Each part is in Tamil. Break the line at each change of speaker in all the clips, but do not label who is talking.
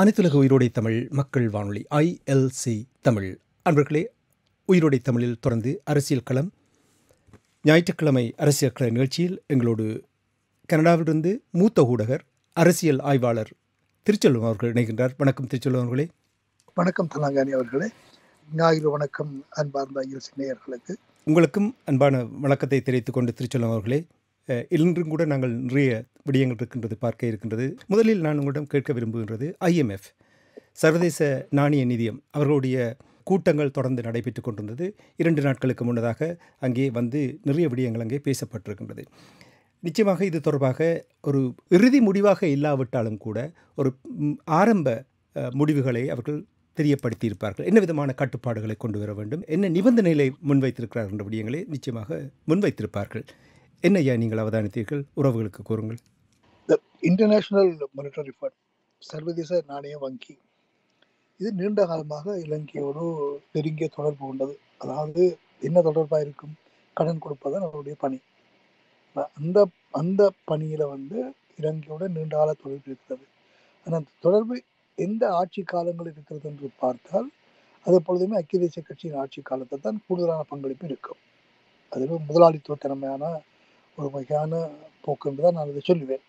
அனைத்துலக உயிரோடை தமிழ் மக்கள் வானொலி ஐஎல்சி தமிழ் அன்பர்களே உயிரோடை தமிழில் தொடர்ந்து அரசியல் களம் ஞாயிற்றுக்கிழமை அரசியல் கள நிகழ்ச்சியில் எங்களோடு கனடாவிலிருந்து மூத்த ஊடகர் அரசியல் ஆய்வாளர் திருச்செல்வம் அவர்கள் இணைகின்றார் வணக்கம் திருச்செல்வம் அவர்களே
வணக்கம் தலாங்கானி அவர்களே ஞாயிறு வணக்கம் அன்பார்ந்த ஐஎல்சி நேயர்களுக்கு
உங்களுக்கும் அன்பான வணக்கத்தை தெரிவித்துக் கொண்டு திருச்செல்வம் அவர்களே அஹ், இன்றும் கூட நாங்கள் நிறைய விடயங்கள் இருக்கின்றது பார்க்க இருக்கின்றது முதலில் நான் உங்களிடம் கேட்க விரும்புகின்றது ஐஎம்எஃப் சர்வதேச நாணய நிதியம் அவர்களுடைய கூட்டங்கள் தொடர்ந்து நடைபெற்று கொண்டிருந்தது இரண்டு நாட்களுக்கு முன்னதாக அங்கே வந்து நிறைய விடயங்கள் அங்கே பேசப்பட்டிருக்கின்றது நிச்சயமாக இது தொடர்பாக ஒரு இறுதி முடிவாக இல்லாவிட்டாலும் கூட ஒரு ம், ஆரம்ப அஹ், முடிவுகளை அவர்கள் தெரியப்படுத்தியிருப்பார்கள் என்ன விதமான கட்டுப்பாடுகளை கொண்டு வர வேண்டும் என்ன நிபந்தனைகளை முன்வைத்திருக்கிறார்கள் என்ற விடயங்களை நிச்சயமாக முன்வைத்திருப்பார்கள் என்ன ஐயா நீங்கள் அவதானித்தீர்கள் உறவுகளுக்கு கூறுங்கள்
த இன்டர்நேஷனல் மானிட்டரி ஃபண்ட் சர்வதேச நாணய வங்கி இது நீண்ட காலமாக இலங்கையோடு நெருங்கிய தொடர்பு கொண்டது அதாவது என்ன தொடர்பாக இருக்கும் கடன் கொடுப்பதுதான் அவருடைய பணி அப்ப அந்த அந்த பணியில வந்து இலங்கையோட நீண்ட கால தொடர்பு இருக்கிறது ஆனால் அந்த தொடர்பு எந்த ஆட்சி காலங்கள் இருக்கிறது என்று பார்த்தால் அது எப்பொழுதுமே ஐக்கிய தேசிய கட்சியின் ஆட்சி காலத்தை தான் கூடுதலான பங்களிப்பு இருக்கும் அது முதலாளித்துவத்தன்மையான ஒரு வகையான போக்கு என்று தான் நான் இதை சொல்லுவேன்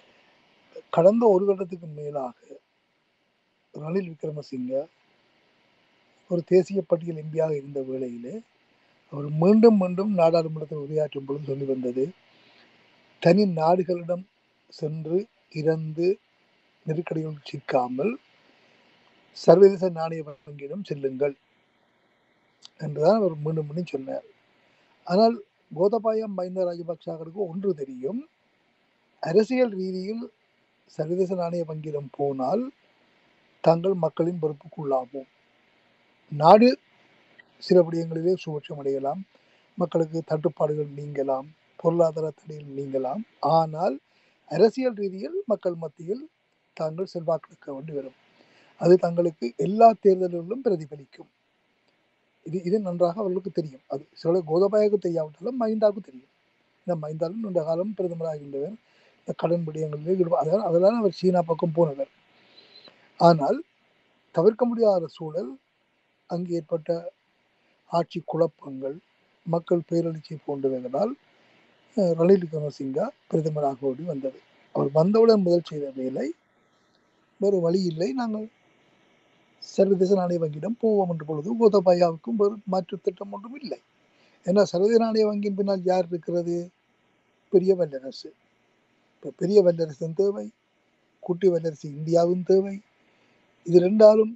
கடந்த ஒரு வருடத்துக்கு மேலாக ரணில் விக்ரமசிங்க ஒரு தேசிய பட்டியல் எம்பியாக இருந்த வேளையிலே அவர் மீண்டும் மீண்டும் நாடாளுமன்றத்தில் உரையாற்றும் பொழுது சொல்லி வந்தது தனி நாடுகளிடம் சென்று இறந்து நெருக்கடிகள் சிக்காமல் சர்வதேச நாணய வங்கியிடம் செல்லுங்கள் என்றுதான் அவர் மீண்டும் மீண்டும் சொன்னார் ஆனால் கோதபாய மஹிந்த ராஜபக்சாவிற்கு ஒன்று தெரியும் அரசியல் ரீதியில் சர்வதேச நாணய வங்கியிடம் போனால் தாங்கள் மக்களின் பொறுப்புக்கு உள்ளாவோம் நாடு சில விடயங்களிலே சுபட்சம் அடையலாம் மக்களுக்கு தட்டுப்பாடுகள் நீங்கலாம் பொருளாதார தடைகள் நீங்கலாம் ஆனால் அரசியல் ரீதியில் மக்கள் மத்தியில் தாங்கள் செல்வாக்கு வேண்டி வரும் அது தங்களுக்கு எல்லா தேர்தல்களிலும் பிரதிபலிக்கும் இது இது நன்றாக அவர்களுக்கு தெரியும் அது சில கோதபாயாவுக்கு தெரியாவிட்டாலும் மஹிந்தாவுக்கு தெரியும் இந்த மஹிந்தாலும் நீண்ட காலம் பிரதமராக இருந்தவர் இந்த கடன் விடயங்களில் ஈடுபா அதனால் அதனால் அவர் சீனா பக்கம் போனவர் ஆனால் தவிர்க்க முடியாத சூழல் அங்கு ஏற்பட்ட ஆட்சி குழப்பங்கள் மக்கள் பேரெழுச்சி போன்றவைகளால் அஹ், ரணில் விக்ரமசிங்கா பிரதமராக ஓடி வந்தது அவர் வந்தவுடன் முதல் செய்த வேலை வேறு வழி இல்லை நாங்கள் சர்வதேச நாணய வங்கியிடம் போவோம் என்ற பொழுது கோதபாயாவுக்கும் வேறு மாற்று திட்டம் ஒன்றும் இல்லை ஏன்னா சர்வதேச நாணய வங்கியின் பின்னால் யார் இருக்கிறது பெரிய வல்லரசு இப்போ பெரிய வல்லரசின் தேவை குட்டி வல்லரசு இந்தியாவின் தேவை இது ரெண்டாலும்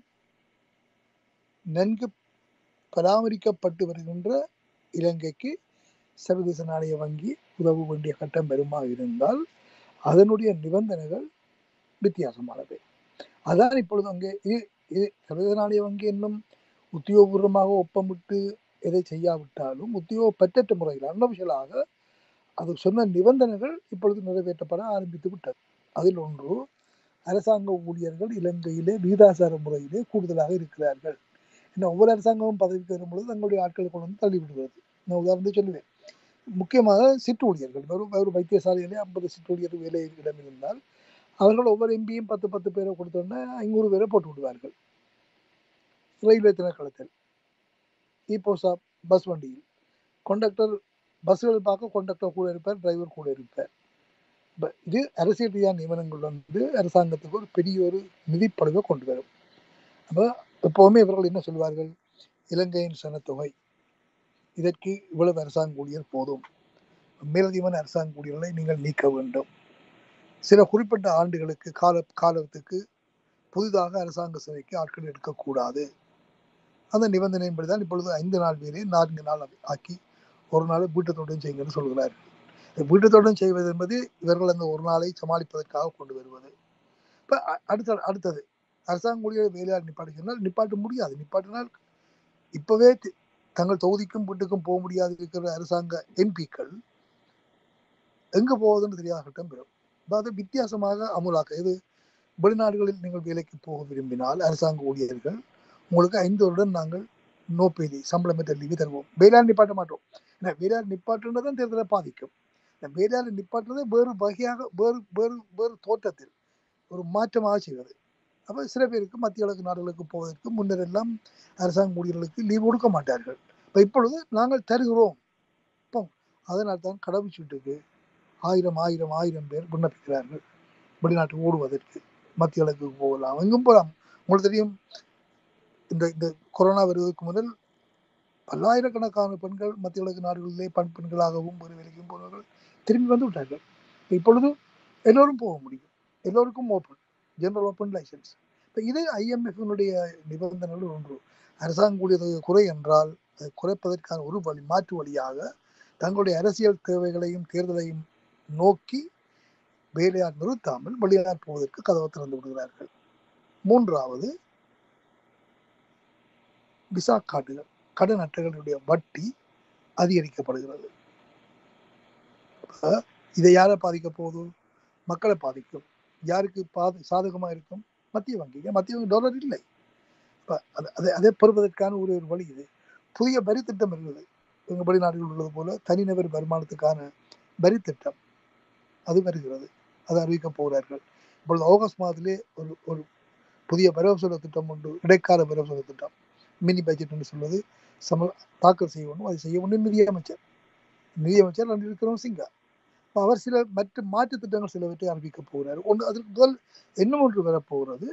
நன்கு பராமரிக்கப்பட்டு வருகின்ற இலங்கைக்கு சர்வதேச நாணய வங்கி உதவ வேண்டிய கட்டம் பெருமா இருந்தால் அதனுடைய நிபந்தனைகள் வித்தியாசமானது அதான் இப்பொழுது அங்கே இது இது சர்வதேச நாணய வங்கி இன்னும் உத்தியோகபூர்வமாக ஒப்பமிட்டு எதை செய்யாவிட்டாலும் உத்தியோக பற்றற்ற முறையில் அன்னபிஷலாக அது சொன்ன நிபந்தனைகள் இப்பொழுது நிறைவேற்றப்பட ஆரம்பித்து விட்டது அதில் ஒன்று அரசாங்க ஊழியர்கள் இலங்கையிலே வீதாசார முறையிலே கூடுதலாக இருக்கிறார்கள் இன்னும் ஒவ்வொரு அரசாங்கமும் பதவிக்கு வரும் பொழுது தங்களுடைய ஆட்களை கொண்டு வந்து தள்ளி விடுகிறது நான் உதாரணத்தை சொல்லுவேன் முக்கியமாக சிற்றூழியர்கள் ஒரு ஒரு வைத்தியசாலையிலே ஐம்பது சிற்றூழியர் வேலை இடம் இருந்தால் அவர்கள் ஒவ்வொரு எம்பியும் பத்து பத்து பேரை கொடுத்தோன்னே ஐநூறு பேரை போட்டு விடுவார்கள் ரயில்வே திணைக்களத்தில் ஈபோசா பஸ் வண்டியில் கண்டக்டர் பஸ்கள் பார்க்க கண்டக்டர் கூட இருப்பார் டிரைவர் கூட இருப்பார் இப்ப இது அரசியல் ரீதியான நியமனங்கள் வந்து அரசாங்கத்துக்கு ஒரு பெரிய ஒரு நிதிப்பழுவை கொண்டு வரும் அப்போ எப்போவுமே இவர்கள் என்ன சொல்வார்கள் இலங்கையின் சனத்தொகை இதற்கு இவ்வளவு அரசாங்க ஊழியர் போதும் மேலதிகமான அரசாங்க ஊழியர்களை நீங்கள் நீக்க வேண்டும் சில குறிப்பிட்ட ஆண்டுகளுக்கு கால காலத்துக்கு புதிதாக அரசாங்க சேவைக்கு ஆட்கள் எடுக்கக்கூடாது அந்த நிபந்தனையின்படி தான் இப்பொழுது ஐந்து நாள் வேலையை நான்கு நாள் ஆக்கி ஒரு நாள் வீட்டுத்தோட்டம் செய்யுங்கன்னு சொல்கிறார்கள் இந்த வீட்டுத்தோட்டம் செய்வது என்பது இவர்கள் அந்த ஒரு நாளை சமாளிப்பதற்காக கொண்டு வருவது இப்போ அடுத்த அடுத்தது அரசாங்க ஊழியர் வேலையாள் நிப்பாட்டுகிறால் நிப்பாட்ட முடியாது நிப்பாட்டினால் இப்பவே தி- தங்கள் தொகுதிக்கும் வீட்டுக்கும் போக முடியாது இருக்கிற அரசாங்க எம்பிக்கள் எங்க போவதுன்னு தெரியாத கட்டம் பெறும் அதாவது வித்தியாசமாக அமுலாக்க இது வெளிநாடுகளில் நீங்கள் வேலைக்கு போக விரும்பினால் அரசாங்க ஊழியர்கள் உங்களுக்கு ஐந்து வருடம் நாங்கள் நோ பேலி சம்பளமற்ற லீவு தருவோம் வேலையாள் நிப்பாட்ட மாட்டோம் ஏன்னா வேலையாள் நிப்பாட்டுறது தான் தேர்தலை பாதிக்கும் இந்த வேலையாள் நிப்பாட்டுறதை வேறு வகையாக வேறு வேறு வேறு தோற்றத்தில் ஒரு மாற்றமாக செய்வது அப்போ சில பேருக்கு மத்திய கிழக்கு நாடுகளுக்கு போவதற்கு முன்னர் எல்லாம் அரசாங்க ஊழியர்களுக்கு லீவ் கொடுக்க மாட்டார்கள் இப்போ இப்பொழுது நாங்கள் தருகிறோம் இப்போ அதனால் தான் கடவுச்சீட்டுக்கு ஆயிரம் ஆயிரம் ஆயிரம் பேர் விண்ணப்பிக்கிறார்கள் வெளிநாட்டுக்கு ஓடுவதற்கு மத்திய கிழக்குக்கு போகலாம் எங்கும் போகலாம் உங்களுக்கு தெரியும் இந்த இந்த கொரோனா வருவதற்கு முதல் பல்லாயிரக்கணக்கான பெண்கள் மத்திய கிழக்கு நாடுகளிலே பண் பெண்களாகவும் ஒரு வேலைக்கும் போனவர்கள் திரும்பி வந்து விட்டார்கள் இப்பொழுது எல்லோரும் போக முடியும் எல்லோருக்கும் ஓப்பன் ஜெனரல் ஓப்பன் லைசன்ஸ் இப்போ இது ஐஎம்எஃப்னுடைய நிபந்தனைகள் ஒன்று அரசாங்க ஊழியர் குறை என்றால் அதை குறைப்பதற்கான ஒரு வழி மாற்று வழியாக தங்களுடைய அரசியல் தேவைகளையும் தேர்தலையும் நோக்கி வேலையால் நிறுத்தாமல் வெளியால் போவதற்கு கதவை திறந்து விடுகிறார்கள் மூன்றாவது விசா கார்டுகள் கடன் அட்டைகளுடைய வட்டி அதிகரிக்கப்படுகிறது இதை யாரை பாதிக்க போகுது மக்களை பாதிக்கும் யாருக்கு பாதி சாதகமாக இருக்கும் மத்திய வங்கி மத்திய வங்கி டாலர் இல்லை இப்போ அதை அதை பெறுவதற்கான ஒரு ஒரு வழி இது புதிய வரி திட்டம் இருக்குது எங்கள் வெளிநாடுகள் உள்ளது போல தனிநபர் வருமானத்துக்கான வரி திட்டம் அது வருகிறது அது அறிவிக்க போகிறார்கள் இப்பொழுது ஆகஸ்ட் மாதத்திலே ஒரு ஒரு புதிய வரவு செலவு திட்டம் உண்டு இடைக்கால வரவு செலவு திட்டம் மினி பட்ஜெட் என்று சொல்வது சம தாக்கல் செய்யணும் அது செய்ய ஒன்று நிதியமைச்சர் நிதியமைச்சர் அன்று இருக்கிறோம் சிங்கா அவர் சில மற்ற மாற்று திட்டங்கள் சிலவற்றை அறிவிக்க போகிறார் ஒன்று அதற்கு முதல் இன்னும் ஒன்று வரப்போகிறது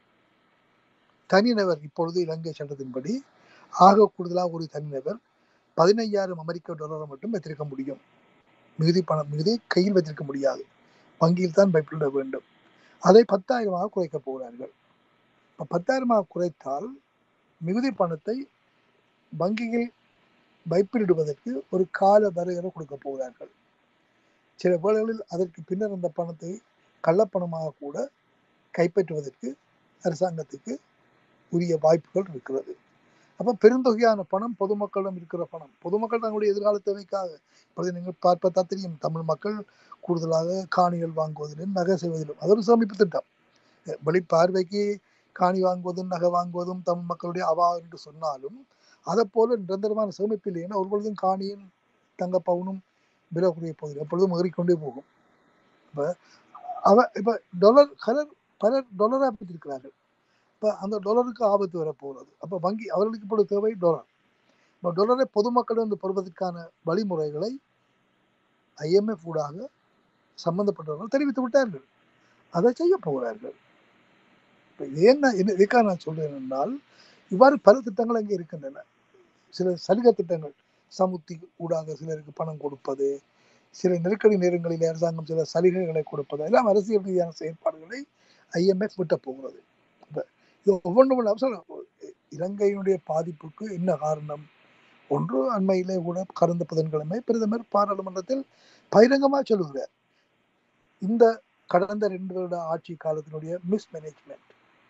தனிநபர் இப்பொழுது இலங்கை சட்டத்தின்படி ஆக கூடுதலாக ஒரு தனிநபர் பதினையாயிரம் அமெரிக்க டாலரை மட்டும் வைத்திருக்க முடியும் மிகுதி பணம் மிகுதி கையில் வைத்திருக்க முடியாது வங்கியில் தான் வைப்பிட வேண்டும் அதை பத்தாயிரமாக குறைக்க போகிறார்கள் இப்போ பத்தாயிரமாக குறைத்தால் மிகுதி பணத்தை வங்கியில் வைப்பிலிடுவதற்கு ஒரு கால வரையறை கொடுக்க போகிறார்கள் சில வேளைகளில் அதற்கு பின்னர் அந்த பணத்தை கள்ளப்பணமாக கூட கைப்பற்றுவதற்கு அரசாங்கத்துக்கு உரிய வாய்ப்புகள் இருக்கிறது அப்போ பெருந்தொகையான பணம் பொதுமக்களிடம் இருக்கிற பணம் பொதுமக்கள் தங்களுடைய எதிர்கால தேவைக்காக இப்பொழுது நீங்கள் பார்ப்பதா தெரியும் தமிழ் மக்கள் கூடுதலாக காணிகள் வாங்குவதிலும் நகை செய்வதிலும் அது ஒரு சேமிப்பு திட்டம் வெளி பார்வைக்கு காணி வாங்குவதும் நகை வாங்குவதும் தமிழ் மக்களுடைய அவா என்று சொன்னாலும் அதை போல நிரந்தரமான சேமிப்பு இல்லைன்னா ஒரு பொழுதும் காணியும் தங்க பவுனும் விலை குறைய போகுது எப்பொழுதும் ஏறிக்கொண்டே போகும் இப்போ அவ இப்போ டாலர் கலர் பலர் டாலராக பெற்றிருக்கிறார்கள் இப்போ அந்த டாலருக்கு ஆபத்து வரப்போகிறது அப்போ வங்கி அவர்களுக்கு இப்பொழுது தேவை டாலர் இப்போ டாலரை பொதுமக்களிடம் வந்து பெறுவதற்கான வழிமுறைகளை ஐஎம்எஃப் ஊடாக சம்பந்தப்பட்டவர்கள் தெரிவித்து விட்டார்கள் அதை செய்ய போகிறார்கள் இப்போ என்ன என்ன இதுக்காக நான் சொல்றேன் என்றால் இவ்வாறு பல திட்டங்கள் அங்கே இருக்கின்றன சில சலுகை திட்டங்கள் சமுத்தி ஊடாக சிலருக்கு பணம் கொடுப்பது சில நெருக்கடி நேரங்களில் அரசாங்கம் சில சலுகைகளை கொடுப்பது எல்லாம் அரசியல் ரீதியான செயற்பாடுகளை ஐஎம்எஃப் விட்ட போகிறது இது ஒவ்வொன்றும் அவசரம் இலங்கையினுடைய பாதிப்புக்கு என்ன காரணம் ஒன்று அண்மையிலே கூட கடந்த புதன்கிழமை பிரதமர் பாராளுமன்றத்தில் பகிரங்கமாக சொல்லுகிறார் இந்த கடந்த ரெண்டு வருட ஆட்சி காலத்தினுடைய மிஸ்மேனேஜ்மெண்ட்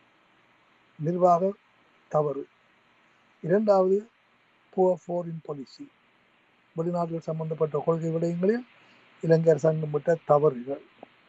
நிர்வாக தவறு இரண்டாவது புவர் ஃபாரின் பாலிசி வெளிநாடுகள் சம்பந்தப்பட்ட கொள்கை விடயங்களில் இலங்கை அரசாங்கம் விட்ட தவறுகள்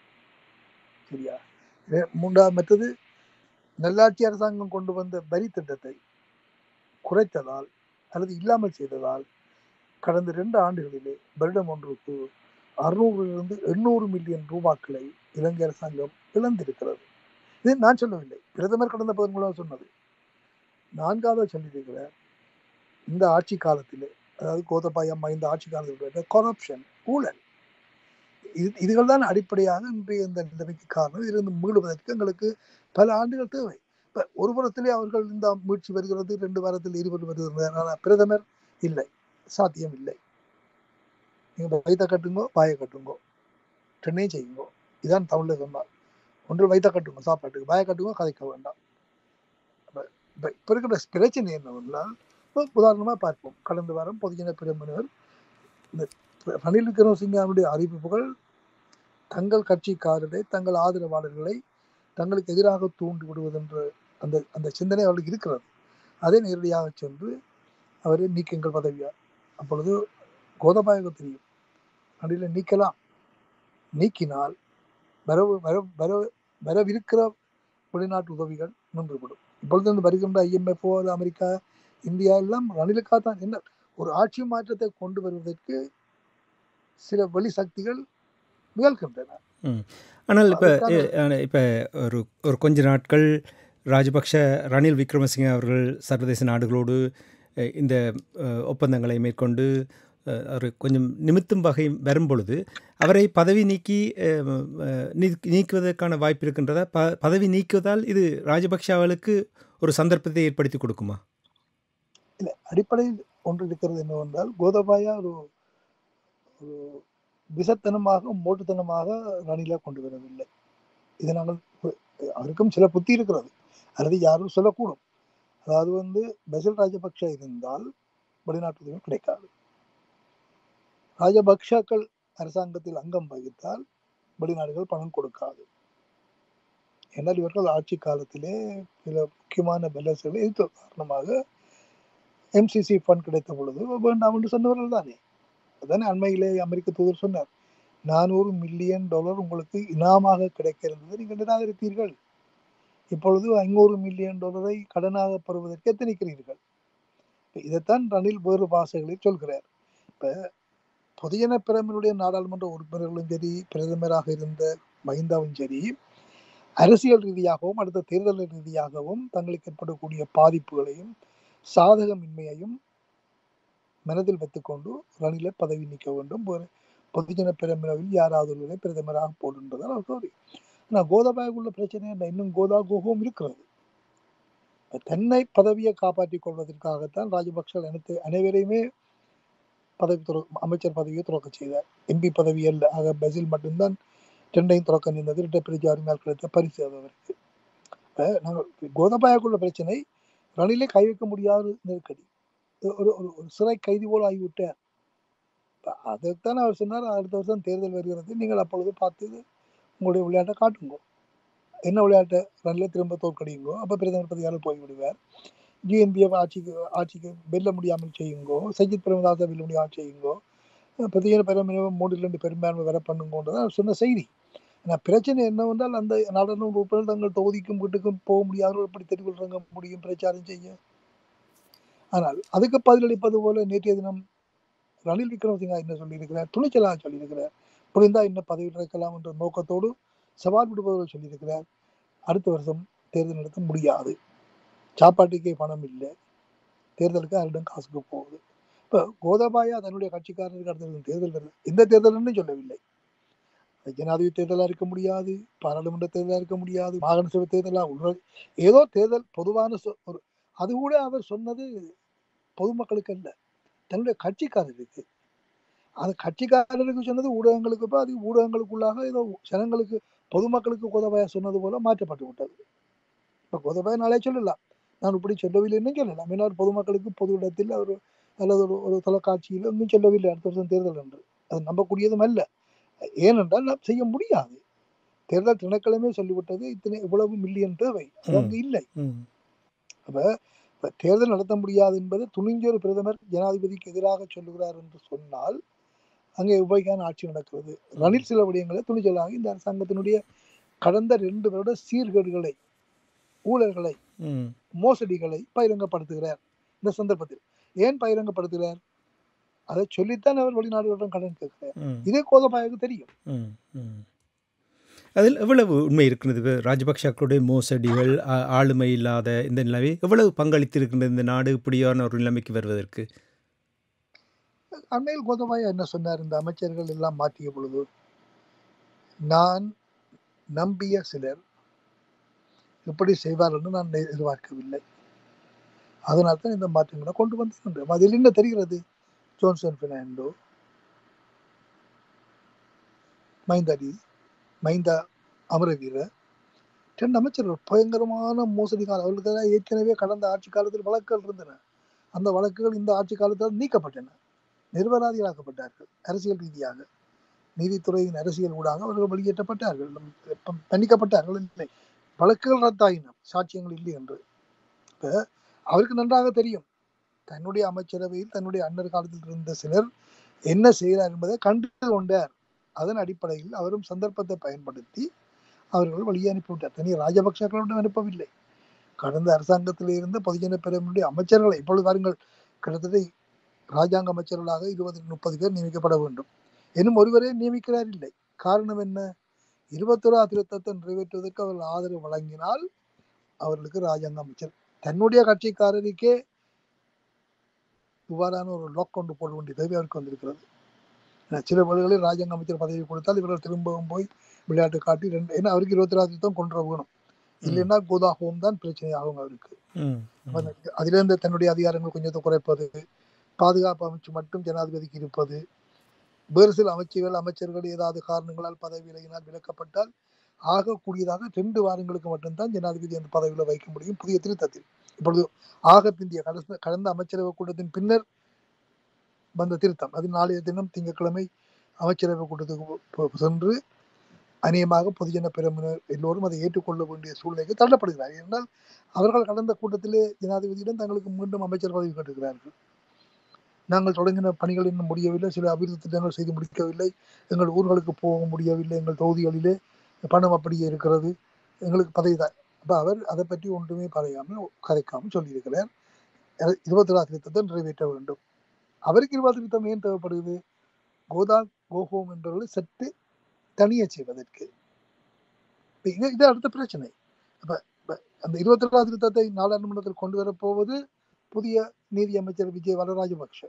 சரியா மூன்றாவது மற்றது நல்லாட்சி அரசாங்கம் கொண்டு வந்த வரி திட்டத்தை குறைத்ததால் அல்லது இல்லாமல் செய்ததால் கடந்த ரெண்டு ஆண்டுகளிலே வருடம் ஒன்றுக்கு அறுநூறிலிருந்து எண்ணூறு மில்லியன் ரூபாக்களை இலங்கை அரசாங்கம் இழந்திருக்கிறது இது நான் சொல்லவில்லை பிரதமர் கடந்த பதினொன்றாவது சொன்னது நான்காவது சொல்லியிருக்கிறார் இந்த ஆட்சி காலத்திலே அதாவது கோதபாய அம்மா இந்த ஆட்சி காலத்தில் கரப்ஷன் ஊழல் இது இதுகள் தான் அடிப்படையாக இன்றைய இந்த நிலைமைக்கு காரணம் இதிலிருந்து மீளுவதற்கு எங்களுக்கு பல ஆண்டுகள் தேவை இப்போ ஒரு புறத்திலே அவர்கள் இந்த மீட்சி வருகிறது ரெண்டு வாரத்தில் இருவர் வருகிறது ஆனால் பிரதமர் இல்லை சாத்தியம் இல்லை நீங்கள் வைத்த கட்டுங்கோ பாய கட்டுங்கோ ரெண்டையும் செய்யுங்கோ இதான் தமிழில் சொன்னார் ஒன்று வைத்த கட்டுங்க சாப்பாட்டுக்கு பாய கட்டுங்க கதைக்க வேண்டாம் இப்போ இப்போ இருக்கிற பிரச்சனை என்னவென்றால் இப்போ உதாரணமாக பார்ப்போம் கடந்த வாரம் பொதுஜன பிரமுனர் இந்த ரணில் விக்ரமசிங்காவுடைய அறிவிப்புகள் தங்கள் கட்சிக்காரரை தங்கள் ஆதரவாளர்களை தங்களுக்கு எதிராக தூண்டி விடுவதென்ற அந்த அந்த சிந்தனை அவர்களுக்கு இருக்கிறது அதை நேரடியாக சென்று அவரை நீக்குங்கள் பதவியார் அப்பொழுது கோதபாயகம் தெரியும் ரணிலை நீக்கலாம் நீக்கினால் வரவு வர வர வரவிருக்கிற வெளிநாட்டு உதவிகள் நின்றுவிடும் இப்பொழுது வந்து வருகின்ற ஐஎம்எஃப்ஓ அமெரிக்கா இந்தியா எல்லாம் ரணிலுக்காக தான் என்ன ஒரு ஆட்சி மாற்றத்தை கொண்டு வருவதற்கு சில வெளி சக்திகள் முயல்கின்றன
ம். ஆனால் இப்போ
அதுக்கான
இப்போ ஒரு ஒரு கொஞ்ச நாட்கள் ராஜபக்ஷ ரணில் விக்ரமசிங்க அவர்கள் சர்வதேச நாடுகளோடு அஹ், இந்த அஹ், ஒப்பந்தங்களை மேற்கொண்டு அஹ், ஒரு கொஞ்சம் நிமித்தும் வகை வரும்பொழுது அவரை பதவி நீக்கி அஹ், அஹ், நீக்- நீக்குவதற்கான வாய்ப்பு இருக்கின்றதா ப பதவி நீக்குவதால் இது ராஜபக்ஷ ஒரு சந்தர்ப்பத்தை ஏற்படுத்தி கொடுக்குமா
இல்லை அடிப்படையில் ஒன்று இருக்கிறது என்னவென்றால் கோதபாயா ஒரு ஒரு விசத்தனமாக மோட்டுத்தனமாக ரணிலா கொண்டு வரவில்லை இதை நாங்கள் பு- அவருக்கும் சில புத்தி இருக்கிறது அல்லது யாரும் சொல்லக்கூடும் அதாவது வந்து பெசல் ராஜபக்ஷ இருந்தால் வெளிநாட்டு உதவி கிடைக்காது ராஜபக்ஷக்கள் அரசாங்கத்தில் அங்கம் வகித்தால் வெளிநாடுகள் பணம் கொடுக்காது ஏன்னால் இவர்கள் ஆட்சி காலத்திலே சில முக்கியமான பெலன்ஸ்களை எதிர்த்த காரணமாக எம்சிசி ஃபண்ட் கிடைத்த பொழுது வேண்டாம் என்று சொன்னவர்கள் தானே அதானே அண்மையிலே அமெரிக்க தூதர் சொன்னார் நானூறு மில்லியன் டாலர் உங்களுக்கு இனாமாக கிடைக்க இருந்தது நீங்கள் நிராகரித்தீர்கள் இப்பொழுது ஐநூறு மில்லியன் டாலரை கடனாக பெறுவதற்கு எத்தனைக்கிறீர்கள் இதைத்தான் ரணில் வேறு பாஷைகளில் சொல்கிறார் இப்ப பொதுஜன பிரதமருடைய நாடாளுமன்ற உறுப்பினர்களும் சரி பிரதமராக இருந்த மஹிந்தாவும் சரி அரசியல் ரீதியாகவும் அடுத்த தேர்தல் ரீதியாகவும் தங்களுக்கு ஏற்படக்கூடிய பாதிப்புகளையும் சாதகமின்மையையும் மனதில் வைத்துக்கொண்டு ரணிலை பதவி நீக்க வேண்டும் ஒரு பொதுஜன பிரதமரில் யாராவது ஒருவரை பிரதமராக போடுன்றதால் அவர் சோரி ஆனால் கோதாபாய்க்குள்ள பிரச்சனை என்ன இன்னும் கோதா கோகம் இருக்கிறது தன்னை பதவியை காப்பாற்றிக் கொள்வதற்காகத்தான் ராஜபக்ச அனைத்து அனைவரையுமே பதவி துற அமைச்சர் பதவியை துறக்க செய்தார் எம்பி பதவி அல்ல ஆக பசில் மட்டும்தான் ரெண்டையும் துறக்க நின்றது இரட்டை பிரஜாரினால் கிடைத்த பரிசு அது அவருக்கு இப்ப நாங்கள் கோதபாயாக்குள்ள பிரச்சனை ரணிலே கை வைக்க முடியாத நெருக்கடி ஒரு ஒரு ஒரு சிறை கைதி போல ஆகிவிட்டார் இப்ப அதைத்தான் அவர் சொன்னார் அடுத்த வருஷம் தேர்தல் வருகிறது நீங்கள் அப்பொழுது பார்த்து உங்களுடைய விளையாட்டை காட்டுங்க என்ன விளையாட்டை ரன்ல திரும்ப தோற்கடியுங்கோ அப்போ பிரதமர் பதவியால் போய்விடுவார் ஜிஎன்பிஎஃப் ஆட்சிக்கு ஆட்சிக்கு வெல்ல முடியாமல் செய்யுங்கோ சஜித் பிரேமதாசை வெல்ல முடியாமல் செய்யுங்கோ பிரதியான பெரும்பான்மை மூன்றில் ரெண்டு பெரும்பான்மை வர பண்ணுங்கன்றது அவர் சொன்ன செய்தி ஆனால் பிரச்சனை என்னவென்றால் அந்த நாடாளுமன்ற உறுப்பினர் தங்கள் தொகுதிக்கும் வீட்டுக்கும் போக முடியாத எப்படி தெரிவிக்கிறாங்க முடியும் பிரச்சாரம் செய்ய ஆனால் அதுக்கு பதிலளிப்பது போல நேற்றைய தினம் ரணில் விக்ரமசிங்கா என்ன சொல்லியிருக்கிறார் துணிச்சலாக சொல்லியிருக்கிறார் புரிந்தா இன்னும் பதவி இருக்கலாம் என்ற நோக்கத்தோடு சவால் விடுபவர்கள் சொல்லியிருக்கிறார் அடுத்த வருஷம் தேர்தல் நடத்த முடியாது சாப்பாட்டுக்கே பணம் இல்லை தேர்தலுக்கு அவரிடம் காசுக்கு போகுது இப்போ கோதபாயா தன்னுடைய கட்சிக்காரருக்கு அடுத்த தேர்தல் வருது எந்த தேர்தல்னு சொல்லவில்லை ஜனாதிபதி தேர்தலாக இருக்க முடியாது பாராளுமன்ற தேர்தலாக இருக்க முடியாது மாகாண சபை தேர்தலாக உள்ள ஏதோ தேர்தல் பொதுவான ஒரு அது கூட அவர் சொன்னது பொதுமக்களுக்கு அல்ல தன்னுடைய கட்சிக்காரருக்கு அது கட்சிக்காரருக்கு சொன்னது ஊடகங்களுக்கு இப்போ அது ஊடகங்களுக்குள்ளாக ஏதோ ஜனங்களுக்கு பொதுமக்களுக்கு கோதபாயா சொன்னது போல மாற்றப்பட்டு விட்டது இப்போ கோதபாயா நாளே சொல்லலாம் நான் இப்படி சொல்லவில்லைன்னு சொல்லலாம் ஏன்னா பொதுமக்களுக்கு பொது இடத்தில் அவர் அல்லது ஒரு ஒரு தொலைக்காட்சியில் இன்னும் சொல்லவில்லை அடுத்த வருஷம் தேர்தல் என்று அது நம்பக்கூடியதும் அல்ல ஏனென்றால் நாம் செய்ய முடியாது தேர்தல் திணைக்களமே சொல்லிவிட்டது இத்தனை இவ்வளவு மில்லியன் தேவை அது அங்கு இல்லை அப்ப தேர்தல் நடத்த முடியாது என்பது துணிஞ்ச ஒரு பிரதமர் ஜனாதிபதிக்கு எதிராக சொல்லுகிறார் என்று சொன்னால் அங்கே உபயோகான ஆட்சி நடக்கிறது ரணில் சில விடயங்களை துணிச்சலாக இந்த அரசாங்கத்தினுடைய கடந்த ரெண்டு வருட சீர்கேடுகளை ஊழல்களை மோசடிகளை பகிரங்கப்படுத்துகிறார் இந்த சந்தர்ப்பத்தில் ஏன் பகிரங்கப்படுத்துகிறார் அதை சொல்லித்தான் அவர் வெளிநாடுகளிடம் கடன் கேட்கிறார் இதே கோதபாயக்கு தெரியும்
அதில் எவ்வளவு உண்மை இருக்கிறது ராஜபக்சாக்களுடைய மோசடிகள் ஆளுமை இல்லாத இந்த நிலைமை எவ்வளவு பங்களித்திருக்கின்றது இந்த நாடு இப்படியான ஒரு நிலைமைக்கு வருவதற்கு
அண்மையில் கோதபாயா என்ன சொன்னார் இந்த அமைச்சர்கள் எல்லாம் மாற்றிய பொழுது நான் நம்பிய சிலர் இப்படி செய்வார் என்று நான் எதிர்பார்க்கவில்லை அதனால் தான் இந்த மாற்றங்களை கொண்டு வந்திருக்கின்றோம் அதில் என்ன தெரிகிறது ஜோன்சன் பெர்னாண்டோ மைந்தாடி மைந்தா அமரவீர ரெண்டு அமைச்சர்கள் பயங்கரமான மோசடி காலம் அவர்களுக்கு ஏற்கனவே கடந்த ஆட்சி காலத்தில் வழக்குகள் இருந்தன அந்த வழக்குகள் இந்த ஆட்சி காலத்தில் நீக்கப்பட்டன நிர்வராதிகளாக்கப்பட்டார்கள் அரசியல் ரீதியாக நீதித்துறையின் அரசியல் ஊடாக அவர்கள் வெளியேற்றப்பட்டார்கள் தண்டிக்கப்பட்டார்கள் இல்லை வழக்குகள் ரத்தாயின சாட்சியங்கள் இல்லை என்று இப்போ அவருக்கு நன்றாக தெரியும் தன்னுடைய அமைச்சரவையில் தன்னுடைய அண்ணர் காலத்தில் இருந்த சிலர் என்ன செய்கிறார் என்பதை கண்டு கொண்டார் அதன் அடிப்படையில் அவரும் சந்தர்ப்பத்தை பயன்படுத்தி அவர்கள் வழியே அனுப்பிவிட்டார் தனி ராஜபக்சர்களுடன் அனுப்பவில்லை கடந்த அரசாங்கத்தில் இருந்த பொதுஜன பெருமனுடைய அமைச்சர்களை இப்பொழுது பாருங்கள் கிட்டத்தட்ட ராஜாங்க அமைச்சர்களாக இருபது முப்பது பேர் நியமிக்கப்பட வேண்டும் இன்னும் ஒருவரே நியமிக்கிறார் இல்லை காரணம் என்ன இருபத்தொரா திருத்தத்தை நிறைவேற்றுவதற்கு அவர்கள் ஆதரவு வழங்கினால் அவர்களுக்கு ராஜாங்க அமைச்சர் தன்னுடைய கட்சிக்காரருக்கே இவ்வாறான ஒரு லாக் கொண்டு போட வேண்டிய தேவை அவருக்கு வந்திருக்கிறது ஏன்னா சில வேளைகளில் ராஜாங்க அமைச்சர் பதவி கொடுத்தால் இவர்கள் திரும்பவும் போய் விளையாட்டு காட்டி ரெண்டு ஏன்னா அவருக்கு இருபத்தி ஆறு திருத்தம் கொண்டு வர வேணும் இல்லைன்னா கோதாகவும் தான் பிரச்சனை ஆகும் அவருக்கு
ம்,
அப்ப அந்த- அதிலிருந்து தன்னுடைய அதிகாரங்கள் கொஞ்சத்தை குறைப்பது பாதுகாப்பு அமைச்சு மட்டும் ஜனாதிபதிக்கு இருப்பது வேறு சில அமைச்சுகள் அமைச்சர்கள் ஏதாவது காரணங்களால் பதவி விலகினால் விலக்கப்பட்டால் ஆகக்கூடியதாக ரெண்டு வாரங்களுக்கு மட்டும்தான் ஜனாதிபதி அந்த பதவியில வைக்க முடியும் புதிய திருத்தத்தில் இப்பொழுது ஆக பிந்திய கடந்த கடந்த அமைச்சரவை கூட்டத்தின் பின்னர் வந்த திருத்தம் அது நாளைய தினம் திங்கட்கிழமை அமைச்சரவை கூட்டத்துக்கு போ- போ- சென்று அநேகமாக பொதுஜன பெருமினர் எல்லோரும் அதை ஏற்றுக்கொள்ள வேண்டிய சூழ்நிலைக்கு தள்ளப்படுகிறார் என்றால் அவர்கள் கடந்த கூட்டத்திலே ஜனாதிபதியிடம் தங்களுக்கு மீண்டும் அமைச்சர் பதவி கேட்டிருக்கிறார்கள் நாங்கள் தொடங்கின பணிகள் இன்னும் முடியவில்லை சில அபிவிருத்தி திட்டங்கள் செய்து முடிக்கவில்லை எங்கள் ஊர்களுக்கு போக முடியவில்லை எங்கள் தொகுதிகளிலே பணம் அப்படியே இருக்கிறது எங்களுக்கு பதவி தான் அப்போ அவர் அதை பற்றி ஒன்றுமே பறையாமல் கதைக்காமல் சொல்லியிருக்கிறார் அஹ் இருபத்தி ஏழாம் திருத்தத்தை நிறைவேற்ற வேண்டும் அவருக்கு இருபது திருத்தம் ஏன் தேவைப்படுது கோதா கோஹோம் என்பவர்கள் சற்று தனியே செய்வதற்கு இப்ப இது இது அடுத்த பிரச்சனை அப்ப இப்ப அந்த இருபத்தி ஏழாம் திருத்தத்தை நாடாளுமன்றத்தில் கொண்டு வரப்போவது புதிய நீதி அமைச்சர் விஜய் வரராஜபக்ஷ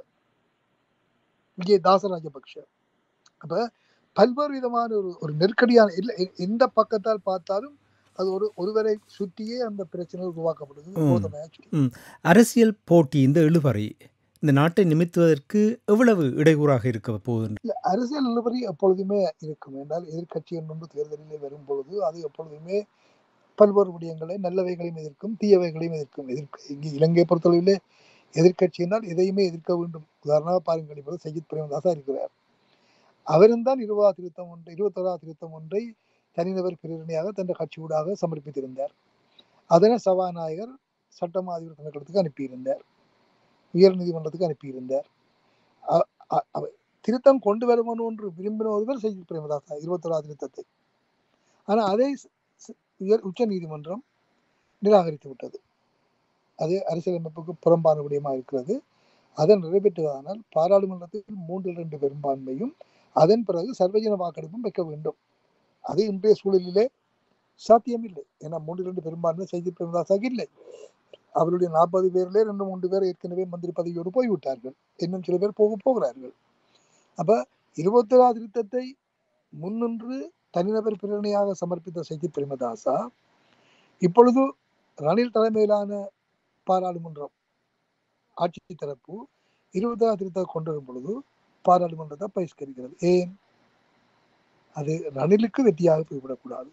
விஜய் தாச ராஜபக்ஷ அப்ப பல்வேறு விதமான ஒரு ஒரு நெருக்கடியான இல்ல எ- எந்த பக்கத்தால் பார்த்தாலும் அது ஒரு ஒருவரை சுற்றியே அந்த பிரச்சனை உருவாக்கப்படுது
ம்.
கோதமையா சுற்றி
அரசியல் போட்டி இந்த இழுபறை இந்த நாட்டை நிமித்துவதற்கு எவ்வளவு இடையூறாக இருக்க போகுது
இல்ல அரசியல் நிலவரி எப்பொழுதுமே இருக்கும் என்றால் எதிர்க்கட்சி ஒன்று தேர்தலிலே வரும் பொழுது அது எப்பொழுதுமே பல்வேறு விடயங்களை நல்லவைகளையும் எதிர்க்கும் தீயவைகளையும் எதிர்க்கும் எதிர்க்க இங்கே இலங்கை பொறுத்தளவிலே எதிர்க்கட்சி என்றால் எதையுமே எதிர்க்க வேண்டும் உதாரணமாக பாருங்கள் இப்போது சஜித் பிரேமதாசா இருக்கிறார் அவரும் தான் இருபதா திருத்தம் ஒன்றை இருபத்தோரா திருத்தம் ஒன்றை தனிநபர் பிரேரணையாக தன் கட்சியூடாக சமர்ப்பித்திருந்தார் அதனை சபாநாயகர் சட்டமா அதிபர் திணைக்களத்துக்கு அனுப்பியிருந்தார் உயர் நீதிமன்றத்துக்கு அனுப்பியிருந்தார் அ- அ- அவ- திருத்தம் கொண்டு வரணும் என்று விரும்பின ஒருவர் சஜித் பிரேமதாசா இருபத்தோரா திருத்தத்தை ஆனா அதை ஸ்- ஸ்- உயர் உச்ச நீதிமன்றம் நிராகரித்து விட்டது அது அரசியலமைப்புக்கு புறம்பான விடயமா இருக்கிறது அதை நிறைவேற்றுவதானால் பாராளுமன்றத்தில் மூன்றில் இரண்டு பெரும்பான்மையும் அதன் பிறகு சர்வஜன வாக்கெடுப்பும் வைக்க வேண்டும் அது இன்றைய சூழலிலே சாத்தியமில்லை ஏன்னா மூன்றில் இரண்டு பெரும்பான்மை சஜித் பிரேமதாசாக்கு இல்லை அவருடைய நாற்பது பேரிலே ரெண்டு மூன்று பேர் ஏற்கனவே மந்திரி பதவியோடு போய்விட்டார்கள் இன்னும் சில பேர் போக போகிறார்கள் அப்ப இருபத்தொராவது திருத்தத்தை முன்னின்று தனிநபர் பிரேரணையாக சமர்ப்பித்த சஜித் பிரேமதாசா இப்பொழுது ரணில் தலைமையிலான பாராளுமன்றம் ஆட்சி தரப்பு இருபதாம் திருத்தத்தை கொண்டு வரும் பொழுது பாராளுமன்றத்தை பகிஷ்கரிக்கிறது ஏன் அது ரணிலுக்கு வெற்றியாக போய்விடக்கூடாது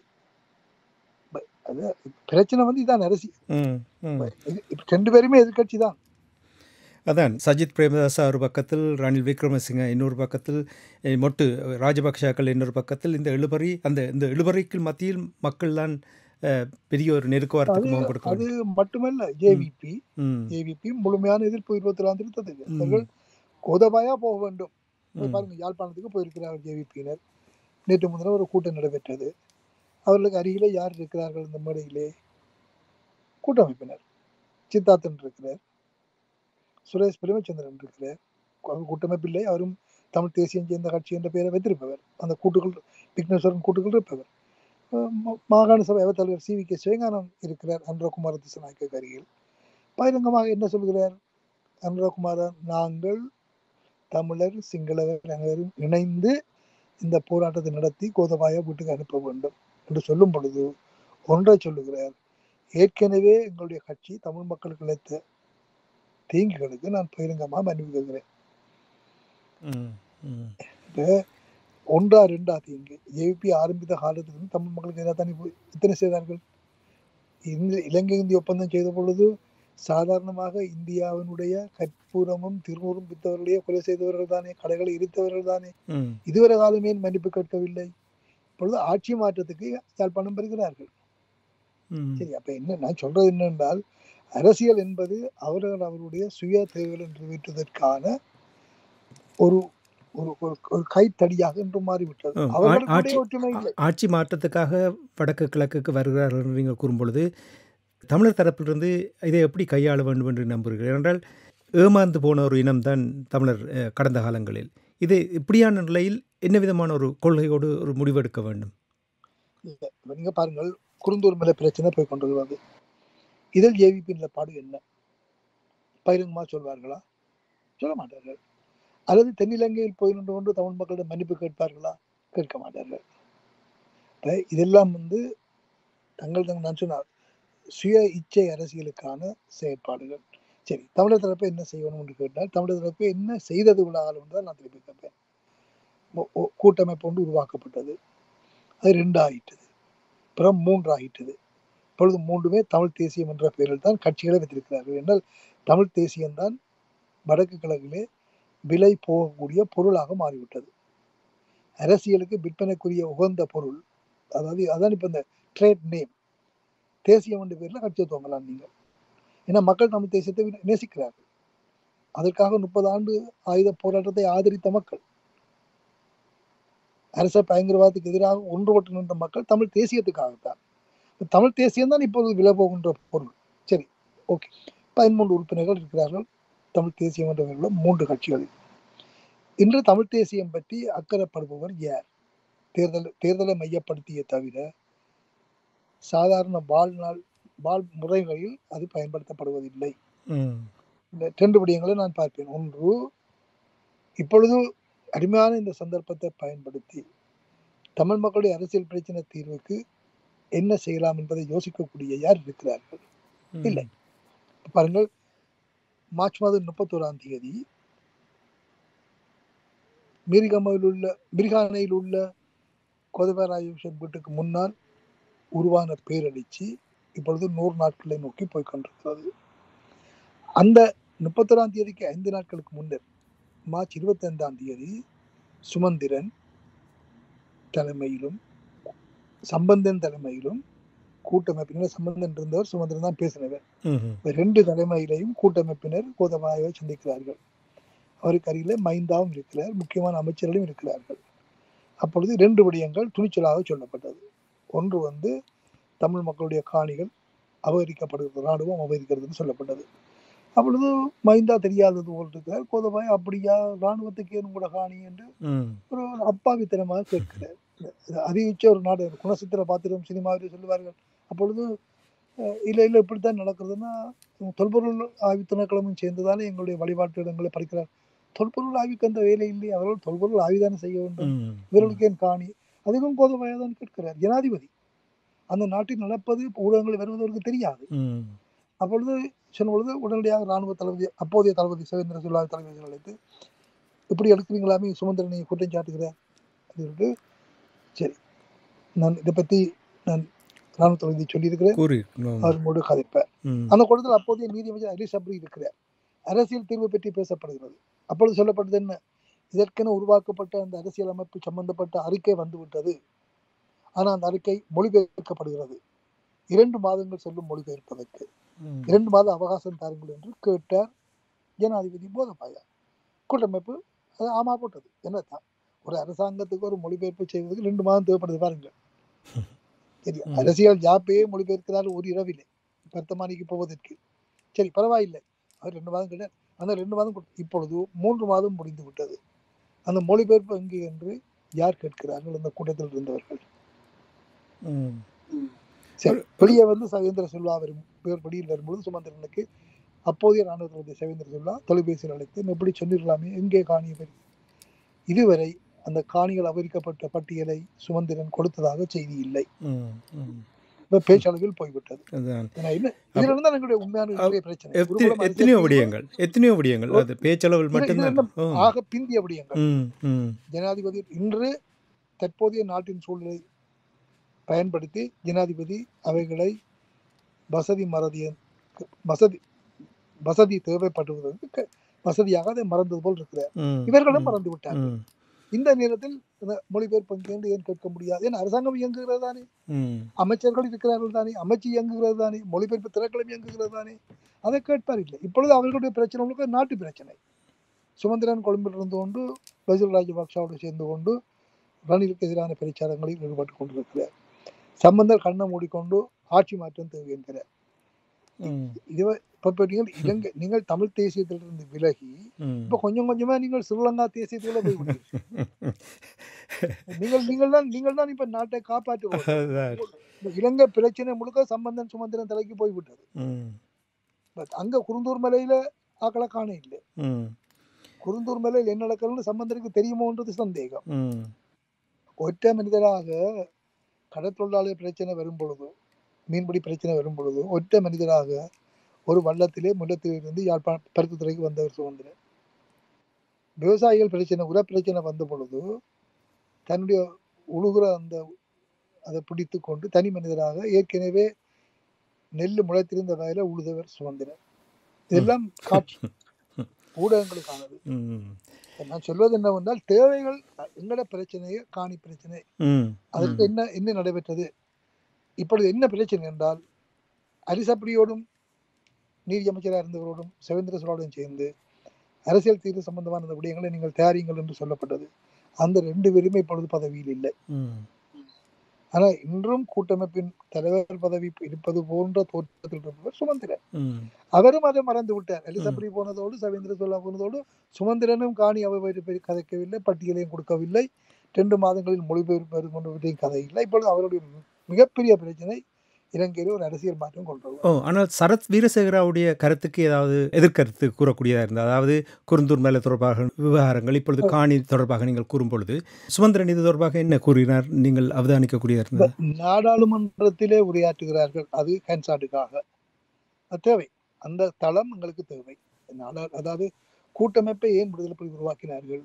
ப- அது பிரச்சனை வந்து இதான் அரசியல்
ம், ம்.
இது- இப்ப ரெண்டு பேருமே எதிர்க்கட்சி தான்
அதான் சஜித் பிரேமதாசா ஒரு பக்கத்தில் ரணில் விக்ரமசிங்க இன்னொரு பக்கத்தில் அஹ், மொட்டு ராஜபக்ஷாக்கள் இன்னொரு பக்கத்தில் இந்த இழுபறி அந்த இந்த இழுபறிக்கு மத்தியில் மக்கள் தான் அஹ், பெரிய ஒரு நெருக்குவாரத்துக்கு முகம் கொடுக்க
அது
வேண்டும்
மட்டுமல்ல ஜேவிபி
ம்,
ஜேவிபி முழுமையான எதிர்ப்பு இருபத்தி ஏழாம் திருத்தத்துக்கு
ம்.
அவர்கள் கோதபாயா போக வேண்டும் போய்
ம்.
பாருங்க யாழ்ப்பாணத்துக்கு போயிருக்கிறார்கள் ஜேவிபியினர் நேற்று முன்தினம் ஒரு கூட்டம் நடைபெற்றது அவர்களுக்கு அருகிலே யார் இருக்கிறார்கள் இந்த மேடையிலே கூட்டமைப்பினர் சித்தார்த்தன் இருக்கிறார் சுரேஷ் பிரேமச்சந்திரன் இருக்கிறார் அவர் கூட்டமைப்பில்லை அவரும் தமிழ் தேசியம் சேர்ந்த கட்சி என்ற பெயரை வைத்திருப்பவர் அந்த கூட்டுகள் விக்னேஸ்வரன் கூட்டுகள் இருப்பவர் அஹ் மா- மாகாண சபை அவைத் தலைவர் சி வி கே சிவஞானம் இருக்கிறார் அனுரகுமார திசநாயக்க அருகில் பகிரங்கமாக என்ன சொல்கிறார் அனுரகுமாரன் நாங்கள் தமிழர் சிங்களவர் அனைவரும் இணைந்து இந்த போராட்டத்தை நடத்தி கோதபாய வீட்டுக்கு அனுப்ப வேண்டும் என்று சொல்லும் பொழுது ஒன்றை சொல்லுகிறார் ஏற்கனவே எங்களுடைய கட்சி தமிழ் மக்களுக்கு இழைத்த தீங்குகளுக்கு நான் பகிரங்கமாக மன்னிப்பு கேட்கிறேன்
ம், ம்.
இப்ப ஒன்றா ரெண்டா தீங்கு ஏபி ஆரம்பித்த காலத்திலிருந்து தமிழ் மக்களுக்கு எதிராக தானே போய் இத்தனை செய்தார்கள் இந்த இலங்கை இந்திய ஒப்பந்தம் செய்த பொழுது சாதாரணமாக இந்தியாவினுடைய கற்பூரமும் திருநூறும் வித்தவர்களையே கொலை செய்தவர்கள் தானே கடைகளை எரித்தவர்கள் தானே
ம்,
இதுவரை காலமே மன்னிப்பு கேட்கவில்லை இப்பொழுது ஆட்சி மாற்றத்துக்கு யாழ்ப்பாணம் பெறுகிறார்கள்
ம்.
சரி அப்ப என்ன நான் சொல்றது என்னென்றால் அரசியல் என்பது அவர்கள் அவருடைய சுய தேவைகளை நிறைவேற்றுவதற்கான ஒரு ஒரு ஒரு- ஒரு கைத்தடியாக இன்று மாறிவிட்டது
ஆ, ஆ-
அவர்களுடைய
ஆட்சி
ஒற்றுமை இல்லை
ஆட்சி மாற்றத்துக்காக வடக்கு கிழக்குக்கு வருகிறார்கள் என்று நீங்கள் கூறும்பொழுது தமிழர் தரப்பிலிருந்து இதை எப்படி கையாள வேண்டும் என்று நம்புகிறீர்கள் ஏனென்றால் ஏமாந்து போன ஒரு இனம்தான் தமிழர் அஹ், கடந்த காலங்களில் இது இப்படியான நிலையில் என்ன விதமான ஒரு கொள்கையோடு ஒரு முடிவெடுக்க வேண்டும்
இல்ல இப்ப நீங்க பாருங்கள் குருந்தூர் மலை பிரச்சனை போய் கொண்டிருக்கிறது இதில் ஏவிபி நிலப்பாடு என்ன பகிரங்கமா சொல்வார்களா சொல்ல மாட்டார்கள் அல்லது தென்னிலங்கையில் போய் நின்று கொண்டு தமிழ் மக்களிடம் மன்னிப்பு கேட்பார்களா கேட்க மாட்டார்கள் இப்ப இதெல்லாம் வந்து தங்கள் தங்கள் நான் சொன்னார் சுய இச்சை அரசியலுக்கான செயற்பாடுகள் சரி தமிழர் தரப்பு என்ன செய்யணும் என்று கேட்டால் தமிழர் தரப்பு என்ன செய்தது விழாவில் தான் நான் திருப்பி கேட்பேன் ஒ- ஒ- கூட்டமைப்பு ஒன்று உருவாக்கப்பட்டது அது ரெண்டு ஆயிட்டது அப்புறம் மூன்று ஆயிட்டது இப்பொழுது மூன்றுமே தமிழ் தேசியம் என்ற பெயரில் தான் கட்சிகளை வைத்திருக்கிறார்கள் என்றால் தமிழ் தேசியம்தான் வடக்கு கிழக்கிலே விலை போகக்கூடிய பொருளாக மாறிவிட்டது அரசியலுக்கு விற்பனைக்குரிய உகந்த பொருள் அதாவது அதான் இப்ப இந்த ட்ரேட் நேம் தேசியம் என்ற பேர்ல கட்சியை துவங்கலாம் நீங்கள் ஏன்னா மக்கள் தமிழ் தேசியத்தை வி- நேசிக்கிறார்கள் அதற்காக முப்பது ஆண்டு ஆயுத போராட்டத்தை ஆதரித்த மக்கள் அரச பயங்கரவாதத்துக்கு எதிராக ஒன்றுபட்டு நின்ற மக்கள் தமிழ் தேசியத்துக்காகத்தான் இப்ப தமிழ் தேசியம் தான் இப்பொழுது விலை போகின்ற பொருள் சரி ஓகே பதிமூன்று உறுப்பினர்கள் இருக்கிறார்கள் தமிழ் தேசியம் என்ற பெயரில் மூன்று கட்சிகளில் இன்று தமிழ் தேசியம் பற்றி அக்கறைப்படுபவர் யார் தேர்தல் தேர்தலை மையப்படுத்திய தவிர சாதாரண வாழ்நாள் வாழ் முறைகளில் அது பயன்படுத்தப்படுவதில்லை
ம்
இந்த ரெண்டு விடயங்களை நான் பார்ப்பேன் ஒன்று இப்பொழுது அருமையான இந்த சந்தர்ப்பத்தை பயன்படுத்தி தமிழ் மக்களுடைய அரசியல் பிரச்சனை தீர்வுக்கு என்ன செய்யலாம் என்பதை யோசிக்கக்கூடிய யார் இருக்கிறார்கள்
ம்.
இல்லை. பாருங்கள் மார்ச் மாதம் முப்பத்தோராம் தேதி மிரிகமையில் உள்ள மிரிகானையில் உள்ள கோதபா ராஜேஷன் வீட்டுக்கு முன்னால் உருவான பேரழிச்சி இப்பொழுது நூறு நாட்களை நோக்கி போய் கொண்டிருக்கிறது அந்த முப்பத்தோராம் தேதிக்கு ஐந்து நாட்களுக்கு முன்னர் மார்ச் இருபத்தி ஐந்தாம் தேதி சுமந்திரன் தலைமையிலும் சம்பந்தன் தலைமையிலும் கூட்டமைப்பினர் சம்பந்தன் இருந்தவர் சுமந்திரன் தான் பேசினவர்
ம்ஹும்.
இப்ப ரெண்டு தலைமையிலையும் கூட்டமைப்பினர் கோதபாயை சந்திக்கிறார்கள் அவருக்கு அருகிலே மைந்தாவும் இருக்கிறார் முக்கியமான அமைச்சர்களும் இருக்கிறார்கள் அப்பொழுது ரெண்டு விடயங்கள் துணிச்சலாக சொல்லப்பட்டது ஒன்று வந்து தமிழ் மக்களுடைய காணிகள் அபகரிக்கப்படுகிறது ராணுவம் அபகரிக்கிறதுன்னு சொல்லப்பட்டது அப்பொழுது மைந்தா தெரியாதது போல் இருக்கிறார் கோதபாய் அப்படியா ராணுவத்துக்கு ஏன் கூட காணி என்று
ம்
ஒரு அப்பாவித்தனமாக கேட்கிறார் இது அறிவிச்ச ஒரு நாடு குணசித்திர பாத்திரம் சினிமாவில் சொல்லுவார்கள் அப்பொழுது அஹ், இல்லை இல்லை இப்படித்தான் நடக்கிறதுன்னா உம், தொல்பொருள் ஆய்வு திணைக்களமும் சேர்ந்துதானே எங்களுடைய வழிபாட்டு இடங்களை பறிக்கிறார் தொல்பொருள் ஆய்வுக்கு அந்த வேலை இல்லை அவர்கள் தொல்பொருள் ஆய்வுதானே செய்ய வேண்டும்
ம்
இவர்களுக்கு ஏன் காணி அதுவும் கோதபாயா தான் கேட்கிறார் ஜனாதிபதி அந்த நாட்டில் நடப்பது ஊடகங்கள் வருவதற்கு தெரியாது
ம்
அப்பொழுது சொன்ன பொழுது உடனடியாக ராணுவ தளபதி அப்போதைய தளபதி சிவேந்திர சொல்லாத தலைவர்கள் அழைத்து இப்படி எடுக்கிறீங்களாமே சுமந்திரனை குற்றம் சாட்டுகிறார் அப்படின்ட்டு சரி நான் இதை பத்தி நான் ராணுவ தளபதி சொல்லியிருக்கிறேன்
கூறி
அவர் மூடு கதைப்பேன்
ம்
அந்த கூட்டத்தில் அப்போதைய நீதியமைச்சர் அலி சப்ரி இருக்கிறார் அரசியல் தீர்வு பற்றி பேசப்படுகிறது அப்பொழுது சொல்லப்பட்டது என்ன இதற்கென உருவாக்கப்பட்ட அந்த அரசியல் அமைப்பு சம்பந்தப்பட்ட அறிக்கை வந்துவிட்டது ஆனால் அந்த அறிக்கை மொழிபெயர்க்கப்படுகிறது இரண்டு மாதங்கள் செல்லும் மொழிபெயர்ப்பதற்கு
ம்.
இரண்டு மாத அவகாசம் தாருங்கள் என்று கேட்டார் ஜனாதிபதி போதபாயா கூட்டமைப்பு அது ஆமா போட்டது என்னதான் ஒரு அரசாங்கத்துக்கு ஒரு மொழிபெயர்ப்பு செய்வதற்கு ரெண்டு மாதம் தேவைப்படுது பாருங்க சரி
ம்.
அரசியல் ஜாப்பையே மொழிபெயர்க்கிறார் ஒரு இரவிலே வர்த்தமானிக்கு போவதற்கு சரி பரவாயில்லை அவர் ரெண்டு மாதம் கிடையாது அந்த ரெண்டு மாதம் கொடு- இப்பொழுது மூன்று மாதம் முடிந்து விட்டது அந்த மொழிபெயர்ப்பு எங்கே என்று யார் கேட்கிறார்கள் அந்த கூட்டத்தில் இருந்தவர்கள்
ம்
சரி வெளியே வந்து சவேந்திர செல்வா வரும் பேர் படியில் வரும்பொழுது சுமந்திரனுக்கு அப்போதைய ராணுவ தளபதி சவேந்திர செல்வா தொலைபேசியில் அழைத்து "நீ இப்படி சொல்லிடலாமே எங்கே காணிய பெரு இதுவரை அந்த காணிகள் அபகரிக்கப்பட்ட பட்டியலை சுமந்திரன் கொடுத்ததாக செய்தி இல்லை
ம் ம்
இப்ப பேச்சளவில் போய்விட்டது
அதான்
ஏன்னா என்ன இதுல இருந்து தான் எங்களுடைய உண்மையான இன்றைய பிரச்சனை
எத்தனை
குருகுலம் அரசியல்
எத்தனையோ
தீர்வு
விடயங்கள் எத்தனையோ விடயங்கள் அது பேச்சளவில்
இது- இது
மட்டும்தான்
என்ன
ஓ.
ஆக பிந்திய விடயங்கள்
ம் ம்
ஜனாதிபதி இன்று தற்போதைய நாட்டின் சூழலை பயன்படுத்தி ஜனாதிபதி அவைகளை வசதி மறதிய வசதி வசதி தேவைப்படுவதற்கு க- வசதியாக அதை மறந்தது போல் இருக்கிறார்
ம்
இவர்களும்
ம்,
மறந்து விட்டார்
ம்
இந்த நேரத்தில் இந்த மொழிபெயர்ப்பு எங்கே என்று ஏன் கேட்க முடியாது ஏன் அரசாங்கம் இயங்குகிறது தானே
ம்
அமைச்சர்கள் இருக்கிறார்கள் தானே அமைச்சு இயங்குகிறது தானே மொழிபெயர்ப்பு திரைக்களம் இயங்குகிறது தானே அதை கேட்பார் இல்லை இப்பொழுது அவர்களுடைய பிரச்சனை உங்களுக்கு நாட்டு பிரச்சனை சுமந்திரன் கொழும்பில் இருந்து கொண்டு பசில் ராஜபக்சாவோடு சேர்ந்து கொண்டு ரணிலுக்கு எதிரான பிரச்சாரங்களில் ஈடுபட்டு கொண்டிருக்கிறார் சம்பந்தர் கண்ணை மூடிக்கொண்டு ஆட்சி மாற்றம் தேவை என்கிறார்
ம்
இதுவ இப்ப இப்ப நீங்கள் இலங்கை நீங்கள் தமிழ் தேசியத்திலிருந்து விலகி
ம்.
இப்ப கொஞ்சம் கொஞ்சமா நீங்கள் ஸ்ரீலங்கா தேசியத்துக்குள்ள போய் விட்டீர்கள். நீங்கள் நீங்கள் தான் நீங்கள் தான் இப்ப நாட்டை காப்பாற்றுவோம்
அதான்.
இந்த இலங்கை பிரச்சனை முழுக்க சம்பந்தன் சுமந்திரன் தலைக்கு போய்விட்டது
ம்.
பட் அங்க குருந்தூர் மலையில ஆக்களை காண இல்லை
ம்.
குருந்தூர் மலையில் என்ன நடக்கிறதுன்னு சம்பந்தனுக்கு தெரியுமோன்றது சந்தேகம்
ம்.
ஒற்றை மனிதராக கடற்தொழிலாளர் பிரச்சனை வரும் பொழுது மீன்பிடி பிரச்சனை வரும் பொழுது ஒற்றை மனிதராக ஒரு வள்ளத்திலே முல்லத்திலிருந்து யாழ்ப்பாண பருத்தித்துறைக்கு வந்தவர் சுதந்திரன் விவசாயிகள் பிரச்சனை உர பிரச்சனை வந்த பொழுது தன்னுடைய உழுகிற அந்த அதை பிடித்து கொண்டு தனி மனிதராக ஏற்கனவே நெல் முளைத்திருந்த வயல உழுதவர் சுதந்திரன் இதெல்லாம் காட்சி ஊடகங்களுக்கானது
ம்.
நான் சொல்வது என்னவென்றால் தேவைகள் எங்கட பிரச்சனையை காணி பிரச்சனை
ம்.
அதற்கு என்ன என்ன நடைபெற்றது இப்பொழுது என்ன பிரச்சனை என்றால் அரிசப்படியோடும் நீதி அமைச்சராக இருந்தவரோடும் செவேந்திர சோழோடும் சேர்ந்து அரசியல் தீர்வு சம்பந்தமான அந்த விடயங்களை நீங்கள் தயாரிங்கள் என்று சொல்லப்பட்டது அந்த ரெண்டு பேருமே இப்பொழுது பதவியில் இல்லை
ம்.
ஆனால் இன்றும் கூட்டமைப்பின் தலைவர் பதவி இருப்பது போன்ற தோற்றத்தில் இருப்பவர் சுமந்திரன்
ம்.
அவரும் அதை மறந்து விட்டார் எலிசபடி போனதோடு சவேந்திர சோழா போனதோடு சுமந்திரனும் காணி அவை கதைக்கவில்லை பட்டியலையும் கொடுக்கவில்லை ரெண்டு மாதங்களில் மொழிபெயர்ப்பு கொண்டு கதை இல்லை இப்பொழுது அவருடைய மிகப்பெரிய பிரச்சனை இலங்கையில் ஒரு அரசியல் மாற்றம் கொண்டு வருவது.
ஓ ஆனால் சரத் வீரசேகராவுடைய கருத்துக்கு ஏதாவது எதிர்கருத்து கூறக்கூடியதாக இருந்தது அதாவது குருந்தூர் மேல தொடர்பாக விவகாரங்கள் இப்பொழுது காணி தொடர்பாக நீங்கள் கூறும் பொழுது சுமந்திரன் இது தொடர்பாக என்ன கூறினார் நீங்கள் அவதானிக்கக்கூடியதாக இருந்தது
நாடாளுமன்றத்திலே உரையாற்றுகிறார்கள் அது கேன்சாட்டுக்காக அது தேவை அந்த தளம் எங்களுக்கு தேவை நாடா அதாவது கூட்டமைப்பை ஏன் விடுதலை புலி உருவாக்கினார்கள்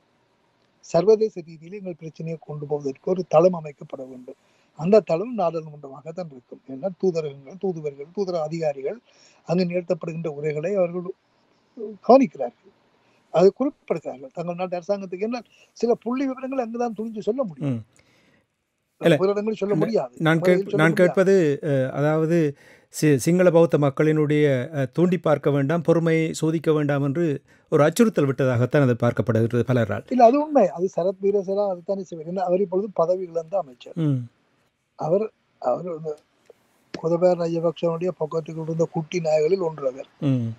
சர்வதேச ரீதியில் எங்கள் பிரச்சனையை கொண்டு போவதற்கு ஒரு தளம் அமைக்கப்பட வேண்டும் அந்த தளம் நாடாளுமன்றமாக தான் இருக்கும் ஏன்னா தூதரகங்கள் தூதுவர்கள் தூதர அதிகாரிகள் அங்கு நிறுத்தப்படுகின்ற உரைகளை அவர்கள் கவனிக்கிறார்கள் அது குறிப்பிடுகிறார்கள் தங்கள் நாட்டு அரசாங்கத்துக்கு என்ன சில புள்ளி விவரங்கள் அங்குதான் துணிஞ்சு சொல்ல முடியும்
ம். இல்ல,
ஒரு இடங்களில் சொல்ல
இல்ல,
முடியாது
நான்
முறையில்
கேட்ப
சொல்ல
நான்
முடியாது.
கேட்பது அஹ், அதாவது சி- சிங்கள பௌத்த மக்களினுடைய அஹ், தூண்டி பார்க்க வேண்டாம் பொறுமையை சோதிக்க வேண்டாம் என்று ஒரு அச்சுறுத்தல் விட்டதாகத்தான் அது பார்க்கப்படுகிறது பலரால்
இல்ல அது உண்மை அது சரத் வீரசரா அதுதானே செய்வார் ஏன்னா அவர் இப்பொழுது பதவி இழந்த அமைச்சர்
ம்
அவர் அவர் இந்த கோதபய ராஜபக்சனுடைய பக்கத்துக்கு இருந்த குட்டி நாயகளில் ஒன்று அவர்
ம்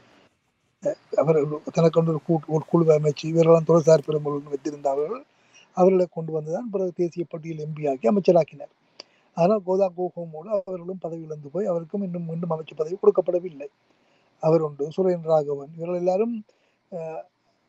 அவர் தனக்கு ஒரு கூட்டு ஒரு குழு அமைச்சு இவரெல்லாம் துறைசார் பெரும்பொருள் வைத்திருந்தார்கள் அவர்களை கொண்டு வந்துதான் பிறகு தேசிய பட்டியல் எம்பி ஆக்கி அமைச்சராக்கினார் ஆனால் கோதா கோகோமோடு அவர்களும் பதவி இழந்து போய் அவருக்கும் இன்னும் மீண்டும் அமைச்சர் பதவி கொடுக்கப்படவில்லை அவர் உண்டு சுரேன் ராகவன் இவர்கள் எல்லாரும் அஹ்,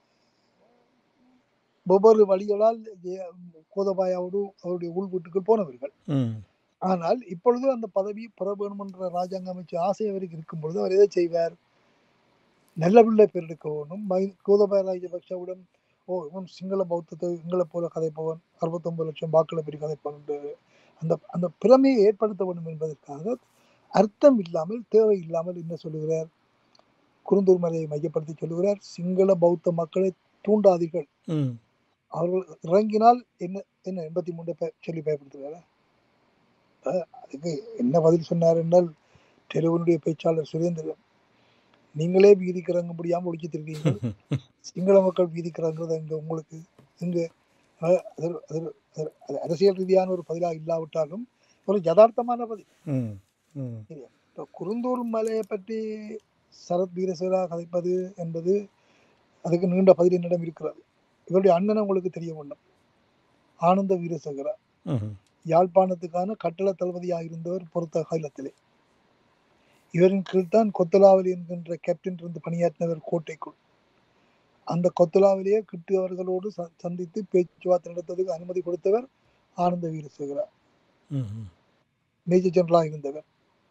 ஒவ்வொரு வழிகளால் ஏ- கோதபாயாவோடு அவருடைய உள் வீட்டுக்குள் போனவர்கள்
ம்
ஆனால் இப்பொழுது அந்த பதவி பெற வேண்டும் என்ற ராஜாங்க அமைச்சு ஆசை அவருக்கு இருக்கும் பொழுது அவர் எதை செய்வார் நல்ல பிள்ளை பேர் எடுக்க வேணும் மை- கோதபாய ராஜபக்சவிடம் ஓ இவன் சிங்கள பௌத்தத்தை எங்களை போல கதைப்பவன் அறுபத்தொன்பது லட்சம் வாக்களை பெரிய கதைப்பவன் என்று அந்த அந்த பிரமையை ஏற்படுத்த வேண்டும் என்பதற்காக அர்த்தம் இல்லாமல் தேவை இல்லாமல் என்ன சொல்லுகிறார் குருந்தூர் மலையை மையப்படுத்தி சொல்லுகிறார் சிங்கள பௌத்த மக்களை தூண்டாதீர்கள்
ம்
அவர்கள் இறங்கினால் என்ன என்ன எண்பத்தி மூணு பே சொல்லி பயப்படுத்துகிறாரா அஹ் அதுக்கு என்ன பதில் சொன்னார் என்றால் தெலுவனுடைய பேச்சாளர் சுரேந்திரன் நீங்களே வீதிக்கு இறங்க முடியாம ஒழிச்சிட்டு இருக்கீங்க சிங்கள மக்கள் வீதிக்கு இறங்குறது எங்க உங்களுக்கு இங்க அஹ் அது ஒரு- அது ஒரு- அது ஒரு- அது அரசியல் ரீதியான ஒரு பதிலாக இல்லாவிட்டாலும் ஒரு யதார்த்தமான பதில்
ம் ம்
இப்போ குருந்தூர் மலையை பற்றி சரத் வீரசேகரா கதைப்பது என்பது அதுக்கு நீண்ட பதில் என்னிடம் இருக்கிறது இவருடைய அண்ணனை உங்களுக்கு தெரிய வேண்டும் ஆனந்த வீரசேகரா
ம்
யாழ்ப்பாணத்துக்கான கட்டள தளபதியாக இருந்தவர் பொறுத்த காலத்திலே இவரின் கீழ்தான் கொத்தலாவலி என்கின்ற கேப்டன் இருந்து பணியாற்றினவர் கோட்டைக்குள் அந்த கொத்தலாவலியை கிட்டியவர்களோடு ச- சந்தித்து பேச்சுவார்த்தை நடத்துவதற்கு அனுமதி கொடுத்தவர் ஆனந்த வீரசேகரா
ம்
மேஜர் ஜெனரலாக இருந்தவர்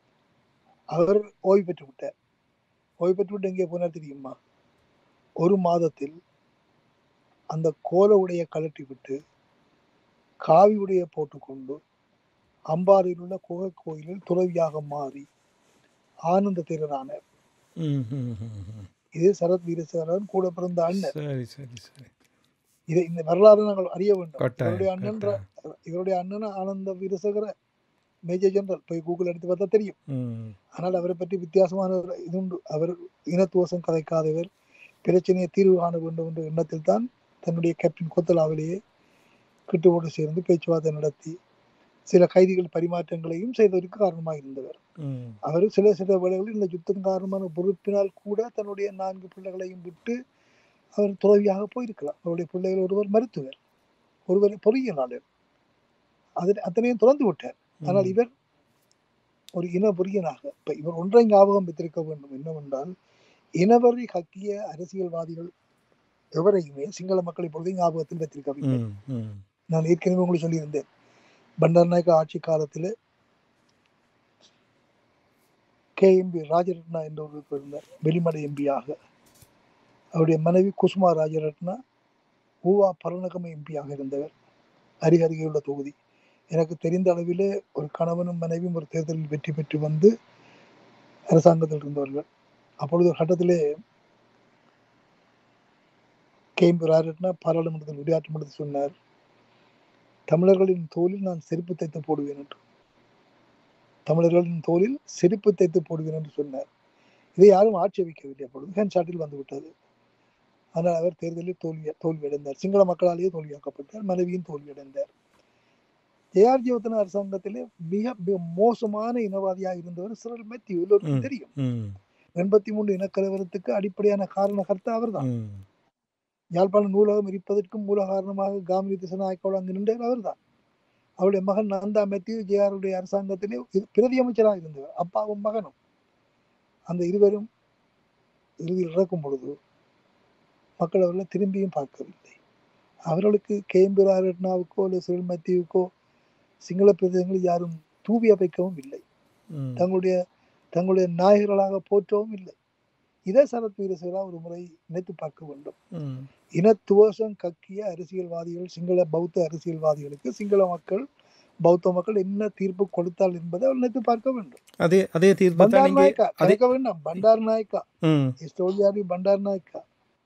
அவர் ஓய்வு பெற்று விட்டார் ஓய்வு பெற்று விட்டு எங்கே போனார் தெரியுமா ஒரு மாதத்தில் அந்த கோல உடைய கழட்டி விட்டு காவி உடைய போட்டுக்கொண்டு அம்பாறையில் உள்ள குகை கோயிலில் துறவியாக மாறி ஆனந்த தேரரானார்
ம் ம் ம்
இது சரத் வீரசேகரன் கூட பிறந்த அண்ணன்
சரி சரி சரி
இதை இந்த வரலாறு நாங்கள் அறிய வேண்டும்
கட்டாயம்,
இவருடைய அண்ணன்
கட்டாயம்.
இவருடைய அண்ணன் ஆனந்த வீரசேகர மேஜர் ஜெனரல் போய் கூகுள் எடுத்து பார்த்தா தெரியும்
ம்
ஆனால் அவரை பற்றி வித்தியாசமான ஒரு இது உண்டு அவர் இனத்துவசம் கதைக்காதவர் பிரச்சனையை தீர்வு காண வேண்டும் என்ற எண்ணத்தில் தான் தன்னுடைய கேப்டன் கொத்தலாவிலேயே கிட்டுவோடு சேர்ந்து பேச்சுவார்த்தை நடத்தி சில கைதிகள் பரிமாற்றங்களையும் செய்ததற்கு காரணமாக இருந்தவர்
ம்
அவர் சில சில வேளைகளில் இந்த யுத்தம் காரணமான பொறுப்பினால் கூட தன்னுடைய நான்கு பிள்ளைகளையும் விட்டு அவர் துறவியாக போயிருக்கலாம் அவருடைய பிள்ளைகள் ஒருவர் மருத்துவர் ஒருவர் பொறியியலாளர் அதில் அத்தனையும் துறந்து விட்டார் ஆனால் இவர் ஒரு இன பொறியனாக இப்ப இவர் ஒன்றை ஞாபகம் வைத்திருக்க வேண்டும் என்னவென்றால் இனவரி கக்கிய அரசியல்வாதிகள் எவரையுமே சிங்கள மக்கள் இப்பொழுது ஞாபகத்தில் வைத்திருக்கவில்லை
ம் ம்
நான் ஏற்கனவே உங்களுக்கு சொல்லியிருந்தேன் பண்டாரநாயக்க ஆட்சி காலத்தில் கே எம்பி ராஜரத்னா என்ற ஒரு இருந்தார் வெளிமடை எம்பியாக அவருடைய மனைவி குசுமா ராஜரத்னா ஊவா பரணகம எம்பியாக இருந்தவர் அருகருகே உள்ள தொகுதி எனக்கு தெரிந்த அளவிலே ஒரு கணவனும் மனைவியும் ஒரு தேர்தலில் வெற்றி பெற்று வந்து அரசாங்கத்தில் இருந்தவர்கள் அப்பொழுது ஒரு கட்டத்திலே கே எம்பி ராஜரத்னா பாராளுமன்றத்தில் உரையாற்றும் பொழுது சொன்னார் தமிழர்களின் தோலில் நான் செருப்பு தைத்து போடுவேன் என்று தமிழர்களின் தோலில் செருப்பு தைத்து போடுவேன் என்று சொன்னார் இதை யாரும் ஆட்சேபிக்கவில்லை அப்பொழுது ஹேண்ட்ஷாட்டில் வந்து விட்டது ஆனால் அவர் தேர்தலில் தோல்வி தோல்வியடைந்தார் சிங்கள மக்களாலேயே தோல்வியாக்கப்பட்டார் மனைவியும் தோல்வியடைந்தார் ஜேஆர் ஜீவத்தன அரசாங்கத்திலே மிக மிக மோசமான இனவாதியாக இருந்தவர் சிறல் மேத்யூ எல்லோருக்கும்
ம்.
தெரியும்
ம்
எண்பத்தி மூன்று இனக்கலவரத்துக்கு அடிப்படையான காரணகர்த்தா அவர்தான்
ம்
யாழ்ப்பாண நூலகம் இருப்பதற்கும் மூல காரணமாக காமினி திசநாயக்கோடு அங்கு நின்றவர் அவர்தான் அவருடைய மகன் நந்தா மேத்யூ ஜேஆருடைய அரசாங்கத்திலே இரு- பிரதி அமைச்சராக இருந்தவர் அப்பாவும் மகனும் அந்த இருவரும் இறுதியில் இறக்கும் பொழுது மக்கள் அவர்களை திரும்பியும் பார்க்கவில்லை அவர்களுக்கு கேஎம்பி ராரட்னாவுக்கோ இல்லை சிறில் மேத்யூவுக்கோ சிங்கள பிரதேசங்களில் யாரும் தூவி அமைக்கவும் இல்லை
ம்
தங்களுடைய தங்களுடைய நாயகர்களாக போற்றவும் இல்லை இதை சரத் வீரசேகரா ஒரு முறை நினைத்து பார்க்க வேண்டும்
ம்
இனத்துவசம் கக்கிய அரசியல்வாதிகள் சிங்கள பௌத்த அரசியல்வாதிகளுக்கு சிங்கள மக்கள் பௌத்த மக்கள் என்ன தீர்ப்பு கொடுத்தால் என்பதை அவர் நினைத்து பார்க்க வேண்டும்
அதே அதே தீர்ப்பு தான்
பண்டார்
இங்கே
நாயக்கா
அதே
கேட்க வேண்டாம் பண்டார் நாயக்கா
ம்
இஸ்டோலியாரி பண்டார் நாயக்கா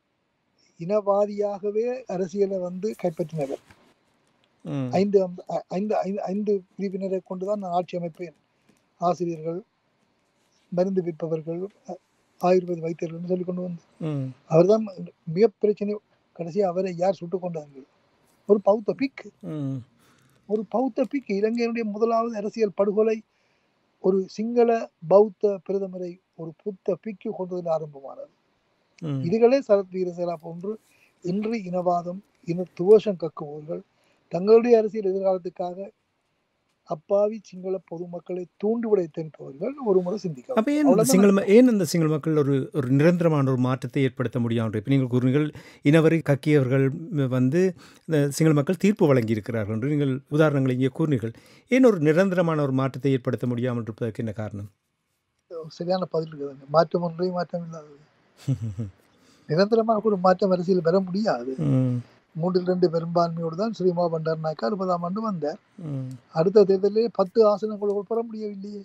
இனவாதியாகவே அரசியலை வந்து கைப்பற்றினவர்
ம்
ஐந்து அம்ப- ஐ- ஐந்து ஐந்து ஐந்து பிரிவினரை கொண்டுதான் நான் ஆட்சி அமைப்பேன் ஆசிரியர்கள் மருந்து விற்பவர்கள் அ- ஆயுர்வேத வைத்தியர்கள் சொல்லி கொண்டு வந்து
ம்
அவர்தான் மிக பிரச்சனை கடைசி அவரை யார் சுட்டுக் கொண்டார்கள் ஒரு பௌத்த பிக்
ம்
ஒரு பௌத்த பிக் இலங்கையினுடைய முதலாவது அரசியல் படுகொலை ஒரு சிங்கள பௌத்த பிரதமரை ஒரு புத்த பிக்கு கொண்டதில் ஆரம்பமானது
ம்
இதுகளே சரத் வீரசேனா போன்று இன்று இனவாதம் இன துவேஷம் கக்குபவர்கள் தங்களுடைய அரசியல் எதிர்காலத்துக்காக அப்பாவி சிங்கள பொதுமக்களை தூண்டுவிடை தெரிவிப்பவர்கள் ஒரு முறை சிந்திக்கலாம்
அப்போ ஏன் இந்த
அவ்வளவுதான்
சிங்கள ம- ஏன் இந்த சிங்கள மக்கள் ஒரு ஒரு நிரந்தரமான ஒரு மாற்றத்தை ஏற்படுத்த முடியாமல் இப்போ நீங்கள் கூறுங்கள் இனவரை கக்கியவர்கள் ம், வந்து இந்த சிங்கள மக்கள் தீர்ப்பு வழங்கியிருக்கிறார்கள் என்று நீங்கள் உதாரணங்களை இங்கே கூறினீர்கள் ஏன் ஒரு நிரந்தரமான ஒரு மாற்றத்தை ஏற்படுத்த முடியாமல் இருப்பதற்கு என்ன காரணம்
சரியான பதில் இருக்குதுங்க மாற்றம் ஒன்றே மாற்றம் இல்லாதது நிரந்தரமாக ஒரு மாற்றம் அரசியல் பெற முடியாது
ம்,
மூன்றில் ரெண்டு பெரும்பான்மையோடு தான் ஸ்ரீமா பண்டார் நாயக்கா அறுபதாம் ஆண்டு வந்தார்
ம்,
அடுத்த தேர்தலிலே பத்து ஆசனங்களோடு பெற முடியவில்லையே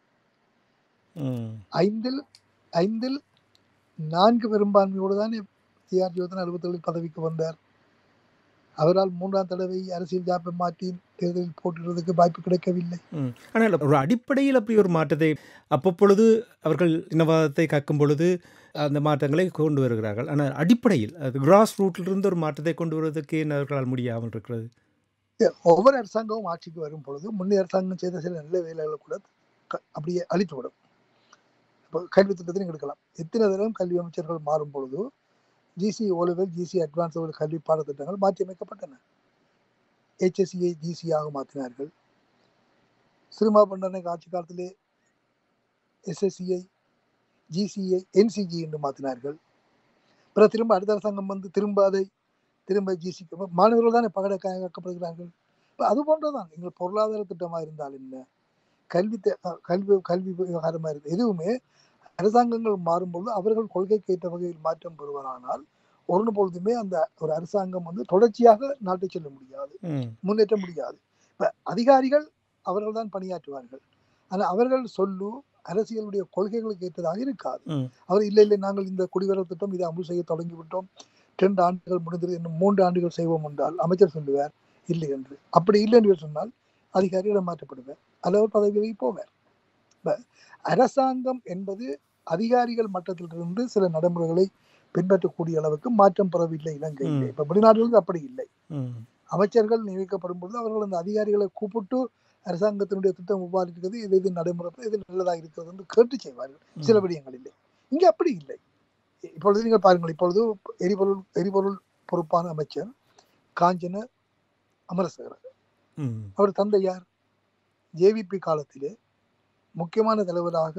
ம்,
ஐந்தில் ஐந்தில் நான்கு பெரும்பான்மையோடு தான் டிஆர் ஜோதன் அறுபத்தேழில் பதவிக்கு வந்தார் அவரால் மூன்றாம் தடவை அரசியல் ஜாப்பை மாற்றி தேர்தலில் போட்டிடுறதுக்கு வாய்ப்பு கிடைக்கவில்லை
ம். ஆனால் ஒரு அடிப்படையில் அப்படி ஒரு மாற்றத்தை அப்பப்பொழுது அவர்கள் இனவாதத்தை கக்கும் பொழுது அந்த மாற்றங்களை கொண்டு வருகிறார்கள் ஆனால் அடிப்படையில் அது கிராஸ் ரூட்டிலிருந்து ஒரு மாற்றத்தை கொண்டு வருவதற்கு ஏன் அவர்களால் முடியாமல் இருக்கிறது
ஒவ்வொரு அரசாங்கமும் ஆட்சிக்கு வரும் பொழுது முன்னே அரசாங்கம் செய்த சில நல்ல வேலைகளை கூட க- அப்படியே அழித்து விடும் இப்போ கல்வி திட்டத்தை நீங்க எடுக்கலாம் எத்தனை தடவை கல்வி அமைச்சர்கள் மாறும் பொழுது GC O level GC advance level கல்வி பாடத்திட்டங்கள் மாற்றி அமைக்கப்பட்டன ஹெச்எஸ்சியை ஜிசியாக மாற்றினார்கள் சிறுமா பண்டனை ஆட்சி காலத்திலே எஸ்எஸ்சியை ஜிசிஐ என்சிஜி என்று மாற்றினார்கள் பிறகு திரும்ப அடுத்த அரசாங்கம் வந்து திரும்ப அதை திரும்ப ஜிசிக்கு மாணவர்கள் தானே பகடக்காக்கப்படுகிறார்கள் இப்போ அது போன்றதான் எங்கள் பொருளாதார திட்டமாக இருந்தால் என்ன கல்வி தே- அஹ் கல்வி கல்வி விவகாரமாக இருக்கு எதுவுமே அரசாங்கங்கள் மாறும்பொழுது அவர்கள் கொள்கைக்கு ஏற்ற வகையில் மாற்றம் பெறுவதானால் ஒரு பொழுதுமே அந்த ஒரு அரசாங்கம் வந்து தொடர்ச்சியாக நாட்டை செல்ல முடியாது
ம்,
முன்னேற்ற முடியாது இப்ப அதிகாரிகள் அவர்கள் தான் பணியாற்றுவார்கள் ஆனால் அவர்கள் சொல்லு அரசியலுடைய கொள்கைகளுக்கு ஏற்றதாக இருக்காது
ம்.
அவர் இல்லை இல்லை நாங்கள் இந்த குடிவரவு திட்டம் இதை அமல் செய்ய தொடங்கி விட்டோம் ரெண்டு ஆண்டுகள் முடிந்தது இன்னும் மூன்று ஆண்டுகள் செய்வோம் என்றால் அமைச்சர் சொல்லுவார் இல்லை என்று அப்படி இல்லை என்று சொன்னால் அதிகாரிகள் மாற்றப்படுவார் அல்லது பதவி விலகி போவார் இப்ப அரசாங்கம் என்பது அதிகாரிகள் மட்டத்திலிருந்து சில நடைமுறைகளை பின்பற்றக்கூடிய அளவுக்கு மாற்றம் பெறவில்லை இலங்கையில்
ம்.
இப்ப வெளிநாடுகளுக்கு அப்படி இல்லை
ம்,
அமைச்சர்கள் நியமிக்கப்படும் பொழுது அவர்கள் அந்த அதிகாரிகளை கூப்பிட்டு அரசாங்கத்தினுடைய திட்டம் எவ்வாறு இருக்கிறது இது இது நடைமுறை இது நல்லதாக இருக்கிறது என்று கேட்டு செய்வார்கள் சில விடயங்களில் இங்கே அப்படி இல்லை இப்பொழுது நீங்கள் பாருங்கள் இப்பொழுது எரிபொருள் எரிபொருள் பொறுப்பான அமைச்சர் காஞ்சன அமரசேகர
ம்
அவர் தந்தை யார் ஜேவிபி காலத்திலே முக்கியமான தலைவராக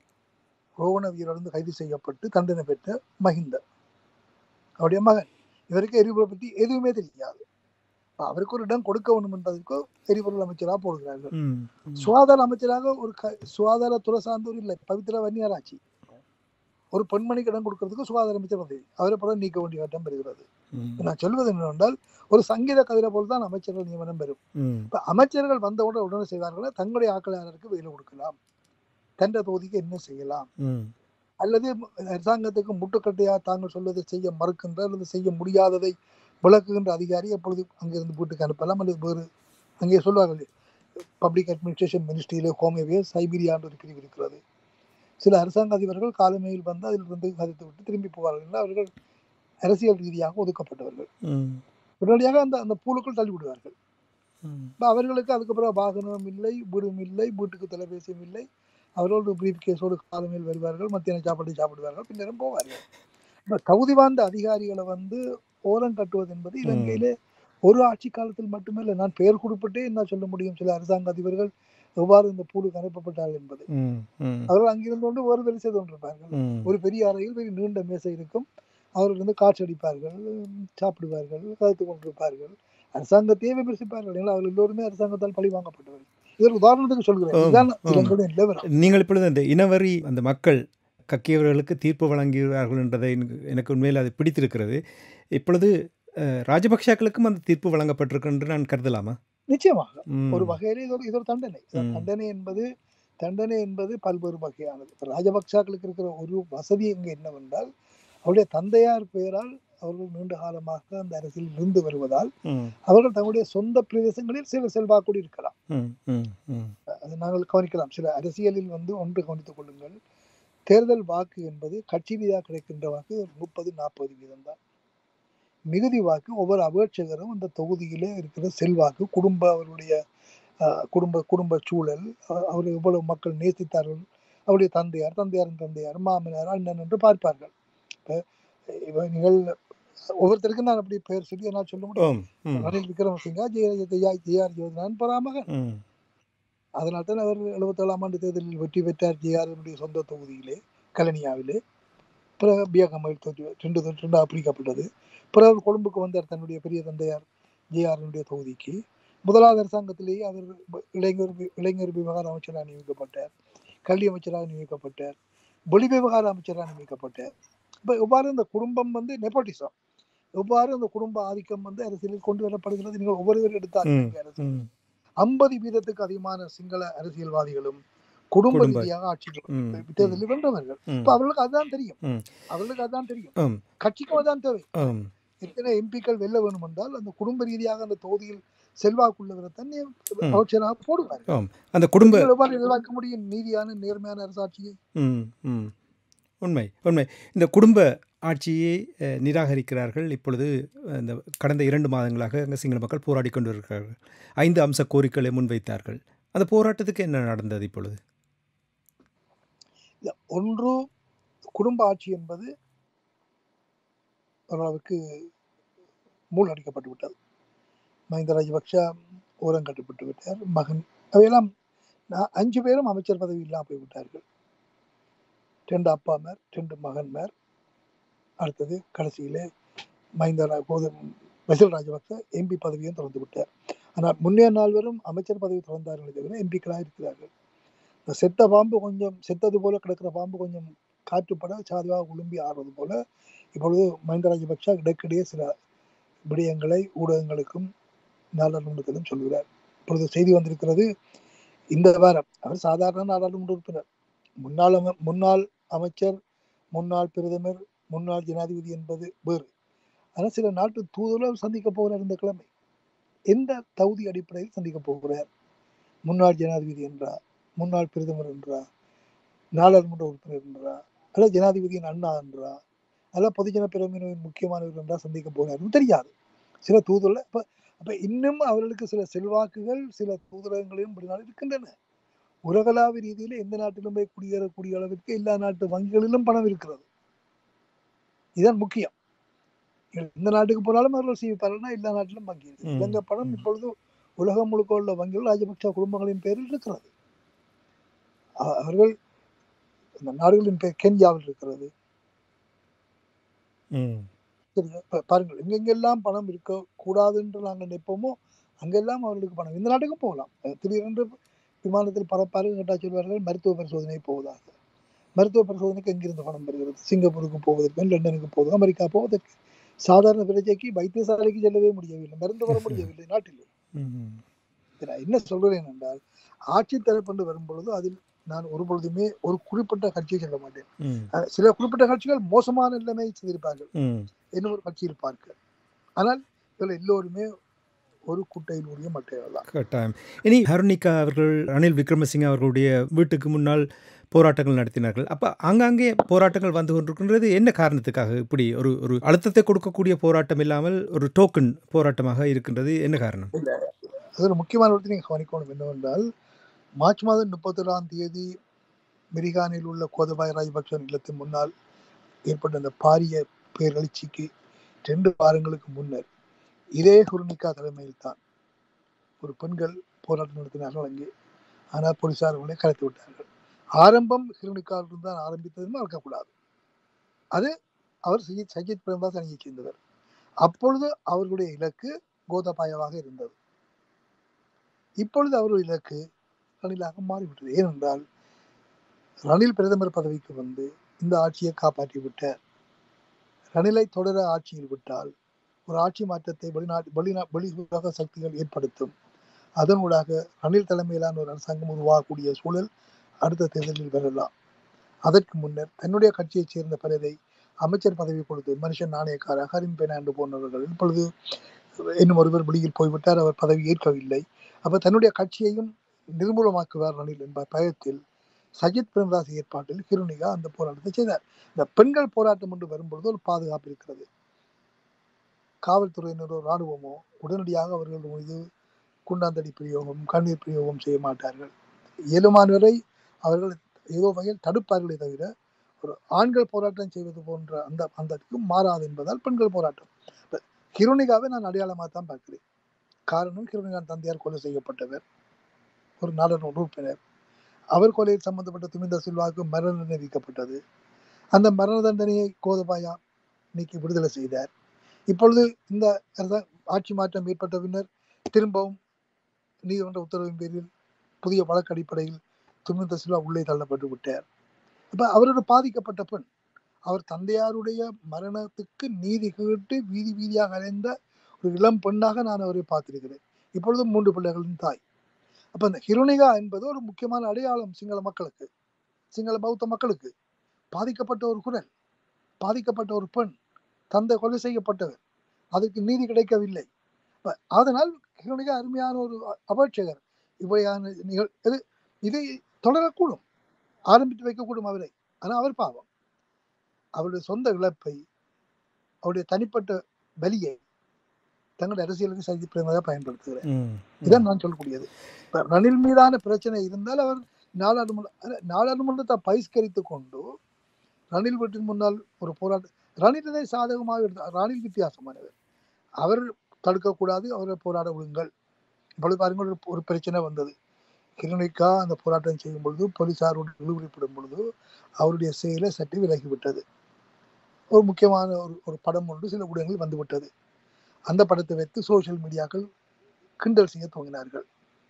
ரோவண வீரர்ந்து கைது செய்யப்பட்டு தண்டனை பெற்ற மஹிந்த அவருடைய மகன் இவருக்கு எரிபொருள் பற்றி எதுவுமே தெரியாது அப்ப அவருக்கு ஒரு இடம் கொடுக்க வேண்டும் என்பதற்கோ எரிபொருள் அமைச்சராக போடுகிறார்கள்
ம்
சுகாதார அமைச்சராக ஒரு க சுகாதாரத்துறை சார்ந்தவர் இல்லை பவித்ரா வன்னியாராட்சி ஒரு பெண்மணிக்கு இடம் கொடுக்கறதுக்கு சுகாதார அமைச்சர் பதவி அவரை படம் நீக்க வேண்டிய கட்டம் பெறுகிறது
ம்
நான் சொல்வது என்னவென்றால் ஒரு சங்கீத கதிரை போல் தான் அமைச்சர்கள் நியமனம் பெறும்
ம்
இப்ப அமைச்சர்கள் வந்தவுடன் உடனே செய்வார்கள் தங்களுடைய ஆக்களாளருக்கு வேலை கொடுக்கலாம் தண்ட தொகுதிக்கு என்ன செய்யலாம்
ம்
அல்லது அரசாங்கத்துக்கு முட்டுக்கட்டையா தாங்கள் சொல்வதை செய்ய மறுக்கின்ற அல்லது செய்ய முடியாததை விளக்குகின்ற அதிகாரி எப்பொழுது அங்கிருந்து வீட்டுக்கு அனுப்பலாம் அல்லது வேறு அங்கே சொல்வார்கள் பப்ளிக் அட்மினிஸ்ட்ரேஷன் மினிஸ்ட்ரியிலே ஹோம் அஃபேர்ஸ் சைபீரியான்ற ஒரு பிரிவு இருக்கிறது சில அரசாங்க அதிபர்கள் காலமையில் வந்து அதிலிருந்து கதைத்து விட்டு திரும்பி போவார்கள் என்று அவர்கள் அரசியல் ரீதியாக ஒதுக்கப்பட்டவர்கள்
ம்
உடனடியாக அந்த அந்த பூலுக்குள் தள்ளி விடுவார்கள்
ம்
இப்ப அவர்களுக்கு அதுக்கப்புறம் வாகனம் இல்லை வீடும் இல்லை வீட்டுக்கு தொலைபேசியும் இல்லை அவரோடு பிரீஃப் கேஸோடு காலமையில் வருவார்கள் மத்தியான சாப்பாடு சாப்பிடுவார்கள் பின்னரும் போவார்கள் இப்ப தகுதி வாய்ந்த அதிகாரிகளை வந்து ஓரம் கட்டுவது என்பது இலங்கையிலே ஒரு ஆட்சி காலத்தில் மட்டுமல்ல நான் பெயர் குறிப்பிட்டே என்ன சொல்ல முடியும் சில அரசாங்க அதிபர்கள் எவ்வாறு இந்த பூலுக்கு அனுப்பப்பட்டார்கள் என்பது
ம் ம்
அவர்கள் அங்கிருந்து கொண்டு ஒரு வேலை செய்து கொண்டிருப்பார்கள்
ம்
ஒரு பெரிய அறையில் பெரிய நீண்ட மேசை இருக்கும் அவர்கள் வந்து காற்றடிப்பார்கள் சாப்பிடுவார்கள் கருத்து கொண்டிருப்பார்கள் அரசாங்கத்தையே விமர்சிப்பார்கள் ஏன்னா அவர்கள் எல்லோருமே அரசாங்கத்தால் பழி வாங்கப்பட்டவர்கள் இது ஒரு உதாரணத்துக்கு சொல்கிறேன்
ஆம்,
இதுதான்
ஆம்.
இலங்கையுடைய நிலவரம்
நீங்கள் இப்பொழுது அந்த இனவரி அந்த மக்கள் கக்கியவர்களுக்கு தீர்ப்பு வழங்குகிறார்கள் என்றதை எனக்கு எனக்கு உண்மையில் அது பிடித்திருக்கிறது இப்பொழுது அஹ், ராஜபக்ஷாக்களுக்கும் அந்த தீர்ப்பு வழங்கப்பட்டிருக்கு என்று நான் கருதலாமா
நிச்சயமாக
ம்,
ஒரு வகையிலே இது ஒரு இது ஒரு தண்டனை இந்த
ம்.
தண்டனை என்பது தண்டனை என்பது பல்வேறு வகையானது இப்ப ராஜபக்சாக்களுக்கு இருக்கிற ஒரு வசதி இங்கு என்னவென்றால் அவருடைய தந்தையார் பெயரால் அவர்கள் நீண்ட காலமாக அந்த அரசியலில் இருந்து வருவதால்
ம்,
அவர்கள் தங்களுடைய சொந்த பிரதேசங்களில் சில செல்வாக்குடி இருக்கலாம்
ம், ம், ம்,
அது நாங்கள் கவனிக்கலாம் சில அரசியலில் வந்து ஒன்று கவனித்துக் கொள்ளுங்கள் தேர்தல் வாக்கு என்பது கட்சி ரீதியாக கிடைக்கின்ற வாக்கு ஒரு முப்பது நாற்பது வீதம் தான் மிகுதி வாக்கு ஒவ்வொரு அபேட்சகரும் அந்த தொகுதியிலே இருக்கிற செல்வாக்கு குடும்ப அவருடைய ஆஹ், குடும்ப குடும்ப சூழல் அஹ், அவர் எவ்வளவு மக்கள் நேசித்தார்கள் அவருடைய தந்தையார் தந்தையாரின் தந்தையார் மாமனார் அண்ணன் என்று பார்ப்பார்கள் இப்ப இவ நீங்கள் ஒவ்வொருத்தருக்கும் நான் அப்படி பெயர் சொல்லி என்னால் சொல்ல முடியும்
ஓம், ம்,
ரணில் விக்ரமசிங்கா ஜெய ஜெயா ஜெயார் ஜோதினான் பராமகன்
ம்,
அதனால் தான் அவர் எழுபத்தேழாம் ஆண்டு தேர்தலில் வெற்றி பெற்றார் ஜேஆருடைய சொந்த தொகுதியிலே கலனியாவிலே பிறகு பியகமல் தோற்று ரெண்டு ரெண்டாக பிரிக்கப்பட்டது பிறகு அவர் கொழும்புக்கு வந்தார் தன்னுடைய பெரிய தந்தையார் ஜேஆருடைய தொகுதிக்கு முதலாவது அரசாங்கத்திலேயே அவர் ப- இளைஞர் வி- இளைஞர் விவகார அமைச்சராக நியமிக்கப்பட்டார் கல்வி அமைச்சராக நியமிக்கப்பட்டார் வெளி விவகார அமைச்சராக நியமிக்கப்பட்டார் இப்போ எவ்வாறு இந்த குடும்பம் வந்து நெப்போட்டிசம் எவ்வாறு அந்த குடும்ப ஆதிக்கம் வந்து அரசியலில் கொண்டு வரப்படுகிறது நீங்கள் ஒவ்வொருவரும் எடுத்தால்
ம்,
இலங்கை அரசியல்
ம்,
ஐம்பது வீதத்துக்கு அதிகமான சிங்கள அரசியல்வாதிகளும் குடும்ப
குடும்ப-
ரீதியாக ஆட்சி
ம்,
தேர்தலில் வென்றவர்கள்
ம்,
இப்ப அவர்களுக்கு அதுதான் தெரியும்
ம்.
அவர்களுக்கு அதுதான் தெரியும்
ஆம்,
கட்சிக்கும் அதுதான் தேவை
ஆம்,
எத்தனை எம்பிக்கள் வெல்ல வேண்டும் என்றால் அந்த குடும்ப ரீதியாக அந்த தொகுதியில் செல்வாக்குள்ளவரை தண்ணி
ம்.
அமைச்சராக போடுவார்கள்
ஆம். அந்த குடும்ப
நீங்கள் எவ்வாறு எதிர்பார்க்க முடியும் நீதியான நேர்மையான அரசாட்சியை
ம், ம். உண்மை உண்மை இந்த குடும்ப ஆட்சியை அஹ், நிராகரிக்கிறார்கள் இப்பொழுது அஹ், இந்த கடந்த இரண்டு மாதங்களாக அங்கே சிங்கள மக்கள் போராடி கொண்டு இருக்கிறார்கள் ஐந்து அம்ச கோரிக்கைகளை முன்வைத்தார்கள் அந்த போராட்டத்துக்கு என்ன நடந்தது இப்பொழுது
இல்ல, ஒன்று குடும்ப ஆட்சி என்பது ஓரளவுக்கு மூழ்கடிக்கப்பட்டு விட்டது மஹிந்த ராஜபக்ஷ ஓரம் கட்டப்பட்டு விட்டார் மகன் அவையெல்லாம் நா- அஞ்சு பேரும் அமைச்சர் பதவி இல்லாமல் போய்விட்டார்கள் ரெண்டு அப்பாமார் ரெண்டு மகன்மார் அடுத்தது கடைசியிலே மஹிந்த ரா- போது பசில் ராஜபக்ச எம்பி பதவியும் திறந்து விட்டார் ஆனால் முன்னே நாள் வரும் அமைச்சர் பதவி திறந்தார்களே தவிர எம்பிக்களாக இருக்கிறார்கள் இந்த செத்த பாம்பு கொஞ்சம் செத்தது போல கிடக்கிற பாம்பு கொஞ்சம் காற்றுப்பட சாதுவாக உளும்பி ஆடுறது போல இப்பொழுது மஹிந்த ராஜபக்ஷ இடைக்கிடையே சில விடயங்களை ஊடகங்களுக்கும் நாடாளுமன்றத்திலும் சொல்கிறார் இப்பொழுது செய்தி வந்திருக்கிறது இந்த வாரம் அவர் சாதாரண நாடாளுமன்ற உறுப்பினர் முன்னாள் அம- முன்னாள் அமைச்சர் முன்னாள் பிரதமர் முன்னாள் ஜனாதிபதி என்பது வேறு ஆனால் சில நாட்டு தூதுவர் சந்திக்க போகிறார் இந்த கிழமை எந்த தகுதி அடிப்படையில் சந்திக்க போகிறார் முன்னாள் ஜனாதிபதி என்றா முன்னாள் பிரதமர் என்றா நாடாளுமன்ற உறுப்பினர் என்றா அல்ல ஜனாதிபதியின் அண்ணா என்றா அல்ல பொதுஜன பிரமுகவின் முக்கியமானவர் என்றா சந்திக்க போகிறார் தெரியாது சில தூதுல இப்ப அப்ப இன்னும் அவர்களுக்கு சில செல்வாக்குகள் சில தூதரகங்களையும் இப்படினாலும் இருக்கின்றன உலகளாவிய ரீதியில எந்த நாட்டிலும் போய் குடியேறக்கூடிய அளவிற்கு எல்லா நாட்டு வங்கிகளிலும் பணம் இருக்கிறது இதுதான் முக்கியம் எந்த நாட்டுக்கு போனாலும் அவர்கள் செய்வார்கள்னா எல்லா நாட்டிலும் வங்கி இருக்கு
ம்,
இலங்கை பணம்
ம்.
இப்பொழுது உலகம் முழுக்க உள்ள வங்கிகள் ராஜபக்ஷ குடும்பங்களின் பேரில் இருக்கிறது அ- அவர்கள் இந்த நாடுகளின் பேர் கென்யாவில் இருக்கிறது
ம்
சரியா இப்ப பாருங்கள் எங்கெங்கெல்லாம் பணம் இருக்க கூடாது என்று நாங்கள் நினைப்போமோ அங்கெல்லாம் அவர்களுக்கு பணம் இந்த நாட்டுக்கும் போகலாம் அஹ் திடீரென்று விமானத்தில் பறப்பார்கள் கேட்டா சொல்வார்கள் மருத்துவ பரிசோதனை போவதாக மருத்துவ பரிசோதனைக்கு எங்கிருந்து பணம் பெறுகிறது சிங்கப்பூருக்கு போவதற்கு லண்டனுக்கு போவதற்கு அமெரிக்கா போவதற்கு சாதாரண பிரஜைக்கு வைத்தியசாலைக்கு செல்லவே முடியவில்லை மருந்து வர முடியவில்லை நாட்டில்
ம்
இது நான் என்ன சொல்கிறேன் என்றால் ஆட்சி தரப்பட்டு வரும்பொழுது அதில் நான் ஒரு பொழுதுமே ஒரு குறிப்பிட்ட கட்சியை சொல்ல மாட்டேன்
ம்
அஹ் சில குறிப்பிட்ட கட்சிகள் மோசமான நிலைமை செய்திருப்பார்கள்
ம்
இன்னும் ஒரு கட்சியில் பார்க்க ஆனால் இதில் எல்லோருமே ஒரு குட்டையில் உரிய மட்டைகள் தான்
கட்டாயம் இனி ஹருணிகா அவர்கள் ரணில் விக்ரமசிங்க அவர்களுடைய வீட்டுக்கு முன்னால் போராட்டங்கள் நடத்தினார்கள் அப்போ ஆங்காங்கே போராட்டங்கள் வந்து கொண்டிருக்கின்றது என்ன காரணத்துக்காக இப்படி ஒரு ஒரு அழுத்தத்தை கொடுக்கக்கூடிய போராட்டம் இல்லாமல் ஒரு டோக்கன் போராட்டமாக இருக்கின்றது என்ன காரணம்
அது ஒரு முக்கியமான ஒரு நீங்கள் கவனிக்கணும் என்னவென்றால் மார்ச் மாதம் முப்பத்தொராம் தேதி மிரிகானில் உள்ள கோதபாய ராஜபக்ச இல்லத்தின் முன்னால் ஏற்பட்ட அந்த பாரிய பேரெழுச்சிக்கு ரெண்டு வாரங்களுக்கு முன்னர் இதே குருணிக்கா தலைமையில் தான் ஒரு பெண்கள் போராட்டம் நடத்தினார்கள் அங்கே ஆனால் போலீசார் அவர்களை கலைத்து விட்டார்கள் ஆரம்பம் ஹிருணிக்காவிலிருந்து தான் ஆரம்பித்ததுன்னு மறக்கக்கூடாது அது அவர் சஜித் சஜித் பிரேமதாஸ் அணியைச் சேர்ந்தவர் அப்பொழுது அவர்களுடைய இலக்கு கோதபாயவாக இருந்தது இப்பொழுது அவருடைய இலக்கு ரணிலாக மாறிவிட்டது ஏனென்றால் ரணில் பிரதமர் பதவிக்கு வந்து இந்த ஆட்சியை காப்பாற்றி விட்டார் ரணிலை தொடர ஆட்சியில் விட்டால் ஒரு ஆட்சி மாற்றத்தை வெளிநாட்டு வெளிநா வெளி உலக சக்திகள் ஏற்படுத்தும் அதனூடாக ரணில் தலைமையிலான ஒரு அரசாங்கம் உருவாகக்கூடிய சூழல் அடுத்த தேர்தலில் வரலாம் அதற்கு முன்னர் தன்னுடைய கட்சியைச் சேர்ந்த பலரை அமைச்சர் பதவி கொடுத்து மனுஷன் நாணயக்கார ஹரிம் பெர்னாண்டு போன்றவர்கள் இப்பொழுது இன்னும் ஒருவர் வெளியில் போய்விட்டார் அவர் பதவி ஏற்கவில்லை அப்ப தன்னுடைய கட்சியையும் நிர்மூலமாக்குவார் ரணில் என்ப பயத்தில் சஜித் பிரேமதாஸ் ஏற்பாட்டில் கிருணிகா அந்த போராட்டத்தை செய்தார் இந்த பெண்கள் போராட்டம் என்று வரும்பொழுது ஒரு பாதுகாப்பு இருக்கிறது காவல்துறையினரோ ராணுவமோ உடனடியாக அவர்கள் மீது குண்டாந்தடி பிரயோகம் கண்ணீர் பிரயோகம் செய்ய மாட்டார்கள் இயலுமானவரை அவர்கள் ஏதோ வகையில் தடுப்பார்களே தவிர ஒரு ஆண்கள் போராட்டம் செய்வது போன்ற அந்த அந்தக்கு மாறாது என்பதால் பெண்கள் போராட்டம் இப்ப கிருணிகாவை நான் அடையாளமாக தான் பார்க்கிறேன் காரணம் கிருணிகான் தந்தையார் கொலை செய்யப்பட்டவர் ஒரு நாடாளுமன்ற உறுப்பினர் அவர் கொலையில் சம்பந்தப்பட்ட துமிந்த சில்வாவுக்கு மரண தண்டனை விதிக்கப்பட்டது அந்த மரண தண்டனையை கோதபாயா நீக்கி விடுதலை செய்தார் இப்பொழுது இந்த அரச- ஆட்சி மாற்றம் ஏற்பட்ட பின்னர் திரும்பவும் நீதிமன்ற உத்தரவின் பேரில் புதிய வழக்கு அடிப்படையில் துமிந்த சில்வா உள்ளே தள்ளப்பட்டு விட்டார் அப்ப அவர் ஒரு பாதிக்கப்பட்ட பெண் அவர் தந்தையாருடைய மரணத்துக்கு நீதி கேட்டு வீதி வீதியாக அலைந்த ஒரு இளம் பெண்ணாக நான் அவரை பார்த்திருக்கிறேன் இப்பொழுது மூன்று பிள்ளைகளின் தாய் அப்ப இந்த ஹிருணிகா என்பது ஒரு முக்கியமான அடையாளம் சிங்கள மக்களுக்கு சிங்கள பௌத்த மக்களுக்கு பாதிக்கப்பட்ட ஒரு குரல் பாதிக்கப்பட்ட ஒரு பெண் தந்தை கொலை செய்யப்பட்டவர் அதுக்கு நீதி கிடைக்கவில்லை அப்ப அதனால் ஹிருணிகா அருமையான ஒரு அ- அபேட்சகர் இவையான நிகழ் இது இதை தொடரக்கூடும் ஆரம்பித்து வைக்கக்கூடும் அவரை ஆனால் அவர் பாவம் அவருடைய சொந்த இழப்பை அவருடைய தனிப்பட்ட பலியை தங்களுடைய அரசியலுக்கு சஜித் பிரேமதாக பயன்படுத்துகிறார்
ம்
இதான் நான் சொல்லக்கூடியது இப்ப ரணில் மீதான பிரச்சனை இருந்தால் அவர் நாடாளுமன்ற அல்ல, நாடாளுமன்றத்தை பகிஷ்கரித்து கொண்டு ரணில் வீட்டின் முன்னால் ஒரு போராட்டம் ரணிலை சாதகமாக இருந்தார் ரணில் வித்தியாசமானவர் அவர் தடுக்கக்கூடாது அவரை போராட விடுங்கள் இப்பொழுது பாருங்கள் ஒரு- ஒரு பிரச்சனை வந்தது கிருணிக்கா அந்த போராட்டம் செய்யும் பொழுது போலீசாரோடு இழுவிப்படும் பொழுது அவருடைய செயலை சற்று விலகிவிட்டது ஒரு முக்கியமான ஒரு ஒரு படம் ஒன்று சில ஊடகங்கள் வந்துவிட்டது அந்த படத்தை வைத்து சோஷியல் மீடியாக்கள் கிண்டல் செய்ய துவங்கினார்கள்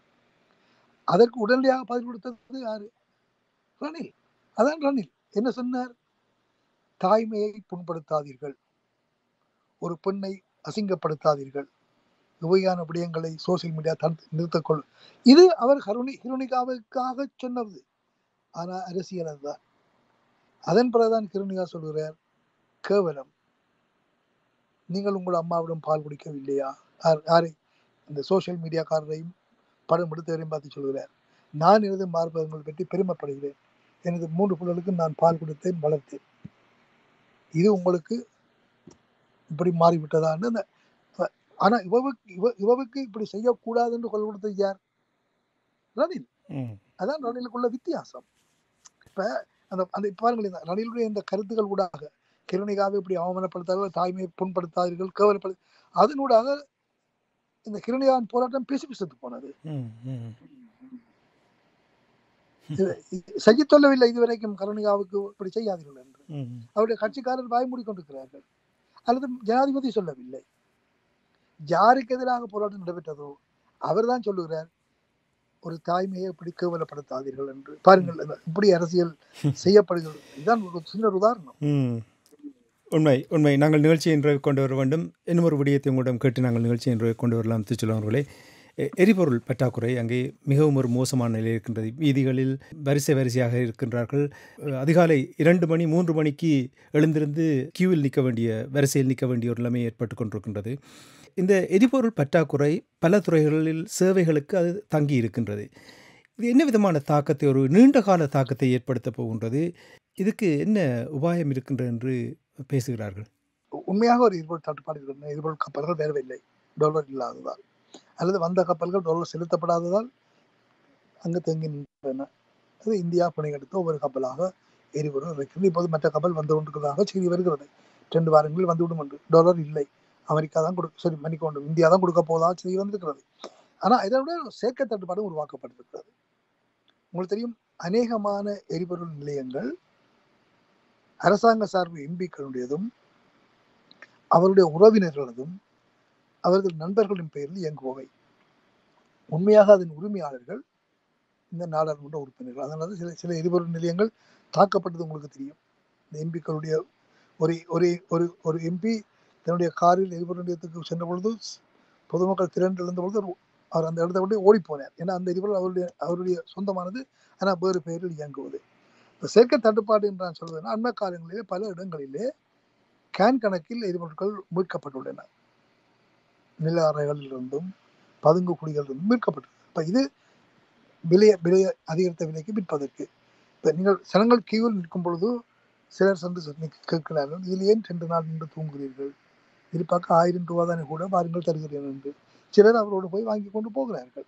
அதற்கு உடனடியாக பதில் கொடுத்தது யாரு ரணில் அதான் ரணில் என்ன சொன்னார் தாய்மையை புண்படுத்தாதீர்கள் ஒரு பெண்ணை அசிங்கப்படுத்தாதீர்கள் இவையான விடயங்களை சோசியல் மீடியா தடுத்து நிறுத்தக்கொள் இது அவர் ஹருணி ஹிருணிகாவுக்காக சொன்னது ஆனா அரசியல் அதுதான் அதன் பிறகுதான் கிருணிகா சொல்கிறார் கேவலம் நீங்கள் உங்கள் அம்மாவிடம் பால் குடிக்கவில்லையா யார்- யாரை இந்த சோஷியல் மீடியாக்காரரையும் படம் எடுத்தவரையும் பார்த்து சொல்கிறார் நான் எனது மார்பகங்கள் பற்றி பெருமைப்படுகிறேன் எனது மூன்று பிள்ளைகளுக்கு நான் பால் கொடுத்தேன் வளர்த்தேன் இது உங்களுக்கு இப்படி மாறிவிட்டதான்னு அந்த ஆனா இவவுக்கு இவ இவவுக்கு இப்படி செய்யக்கூடாது என்று கொள் கொடுத்தது யார் ரணில்
ம்
அதான் ரணிலுக்குள்ள வித்தியாசம் இப்ப அந்த அந்த இப்ப பாருங்களேன் இந்த ரணிலுடைய இந்த கருத்துக்கள் ஊடாக கிருணிகாவை இப்படி அவமானப்படுத்தார்கள் தாய்மையை புண்படுத்தாதீர்கள் கேவலப்படு அதனூடாக இந்த கிருணிகாவின் போராட்டம் பிசு பிசுத்து போனது
ம் ம்
இது- இது செய்ய சொல்லவில்லை இதுவரைக்கும் கருணிகாவுக்கு இப்படி செய்யாதீர்கள் என்று
ம்
அவருடைய கட்சிக்காரர் வாய் மூடிக்கொண்டிருக்கிறார்கள் அல்லது ஜனாதிபதி சொல்லவில்லை யாருக்கு எதிராக போராட்டம் நடைபெற்றதோ அவர்தான் சொல்லுகிறார் ஒரு தாய்மையை இப்படி கேவலப்படுத்தாதீர்கள் என்று பாருங்கள் அந்த இப்படி அரசியல் செய்யப்படுகிறது இதுதான் ஒரு சின்ன ஒரு உதாரணம்
ம் உண்மை உண்மை நாங்கள் நிகழ்ச்சியை இன்று கொண்டு வர வேண்டும் இன்னும் ஒரு விடயத்தை உங்களிடம் கேட்டு நாங்கள் நிகழ்ச்சியை இன்று கொண்டு வரலாம் திருச்செல்வம் அவர்களே எ- எரிபொருள் பற்றாக்குறை அங்கே மிகவும் ஒரு மோசமான நிலை இருக்கின்றது வீதிகளில் வரிசை வரிசையாக இருக்கின்றார்கள் அஹ், அதிகாலை இரண்டு மணி மூன்று மணிக்கு எழுந்திருந்து கியூவில் நிற்க வேண்டிய வரிசையில் நிற்க வேண்டிய ஒரு நிலைமை ஏற்பட்டு கொண்டிருக்கின்றது இந்த எரிபொருள் பற்றாக்குறை பல துறைகளில் சேவைகளுக்கு அது தங்கி இருக்கின்றது இது என்ன விதமான தாக்கத்தை ஒரு நீண்ட கால தாக்கத்தை ஏற்படுத்த போகின்றது இதுக்கு என்ன உபாயம் இருக்கின்றது என்று பேசுகிறார்கள்
உண்மையாக ஒரு எரிபொருள் தட்டுப்பாடு இருக்கிறது எரிபொருள் கப்பல்கள் வரவில்லை டாலர் இல்லாததால் அல்லது வந்த கப்பல்கள் டாலர் செலுத்தப்படாததால் அங்கு தேங்கி நின்றன அது இந்தியா பணியெடுத்து ஒவ்வொரு கப்பலாக எரிபொருள் இருக்கிறது இப்போது மற்ற கப்பல் வந்து கொண்டிருக்கிறதாக செய்தி வருகிறது ரெண்டு வாரங்களில் வந்துவிடும் என்று டாலர் இல்லை அமெரிக்கா தான் கொடுக்க சரி மன்னிக்கொண்டு இந்தியா தான் கொடுக்க போதா செய்தி வந்திருக்கிறது ஆனால் இதை விட ஒரு சேர்க்கை தட்டுப்பாடு உருவாக்கப்பட்டிருக்கிறது உங்களுக்கு தெரியும் அநேகமான எரிபொருள் நிலையங்கள் அரசாங்க சார்பு எம்பிக்களுடையதும் அவருடைய உறவினர்களதும் அவர்கள் நண்பர்களின் பெயரில் இயங்குபவை உண்மையாக அதன் உரிமையாளர்கள் இந்த நாடாளுமன்ற உறுப்பினர்கள் அதனால சில சில எரிபொருள் நிலையங்கள் தாக்கப்பட்டது உங்களுக்கு தெரியும் இந்த எம்பிக்களுடைய ஒரு ஒரு ஒரு ஒரு எம்பி தன்னுடைய காரில் எரிபொருள் நிலையத்துக்கு சென்ற பொழுது பொதுமக்கள் திரண்டு எழுந்த பொழுது அவர் அவர் அந்த இடத்தை விட்டு ஓடி போனார் ஏன்னா அந்த எரிபொருள் அவருடைய அவருடைய சொந்தமானது ஆனால் வேறு பெயரில் இயங்குவது இந்த சேர்க்கை தட்டுப்பாடு என்று நான் சொல்வதுன்னா அண்மை காலங்களிலே பல இடங்களிலே கேன் கணக்கில் எரிபொருட்கள் மீட்கப்பட்டுள்ளன நில அறைகளிலிருந்தும் பதுங்கு குடிகளிலிருந்தும் மீட்கப்பட்டது இப்போ இது விலையை விலையை அதிகரித்த விலைக்கு விற்பதற்கு இப்போ நீங்கள் ஜனங்கள் கியூவில் நிற்கும் பொழுது சிலர் சென்று சொல்லி கேட்கிறார்கள் இதில் ஏன் ரெண்டு நாள் நின்று தூங்குகிறீர்கள் இது பார்க்க ஆயிரம் ரூபா தானே கூட வாருங்கள் தருகிறேன் என்று சிலர் அவரோடு போய் வாங்கி கொண்டு போகிறார்கள்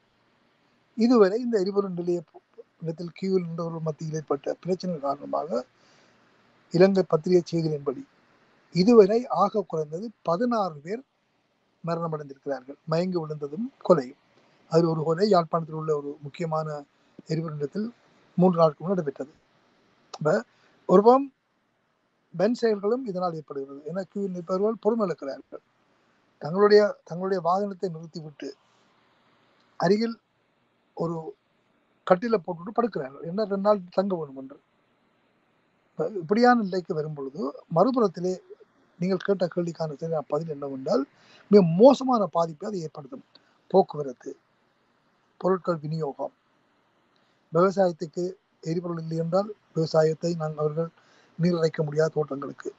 இதுவரை இந்த எரிபொருள் நிலைய இடத்தில் கியூவில் நின்றவர்கள் மத்தியில் ஏற்பட்ட பிரச்சனை காரணமாக இலங்கை பத்திரிகை செய்தியின்படி இதுவரை ஆக குறைந்தது பதினாறு பேர் மரணமடைந்திருக்கிறார்கள் மயங்கி விழுந்ததும் கொலையும் அதில் ஒரு கொலை யாழ்ப்பாணத்தில் உள்ள ஒரு முக்கியமான எரிபொருள் நிலையத்தில் மூன்று நாட்கள் முன் நடைபெற்றது இப்போ ஒருபுறம் பென் செயல்களும் இதனால் ஏற்படுகிறது ஏன்னா கியூவில் நிற்பவர்கள் பொறுமை இழக்கிறார்கள் தங்களுடைய தங்களுடைய வாகனத்தை நிறுத்திவிட்டு அருகில் ஒரு கட்டில போட்டுவிட்டு படுக்கிறார்கள் என்ன ரெண்டு நாள் தங்க வேணும் என்று இப்ப இப்படியான நிலைக்கு வரும் பொழுது மறுபுறத்திலே நீங்கள் கேட்ட கேள்விக்கான சரியான பதில் என்னவென்றால் மிக மோசமான பாதிப்பை அது ஏற்படுத்தும் போக்குவரத்து பொருட்கள் விநியோகம் விவசாயத்துக்கு எரிபொருள் இல்லை என்றால் விவசாயத்தை நாங்கள் அவர்கள் நீர் இறைக்க முடியாத தோட்டங்களுக்கு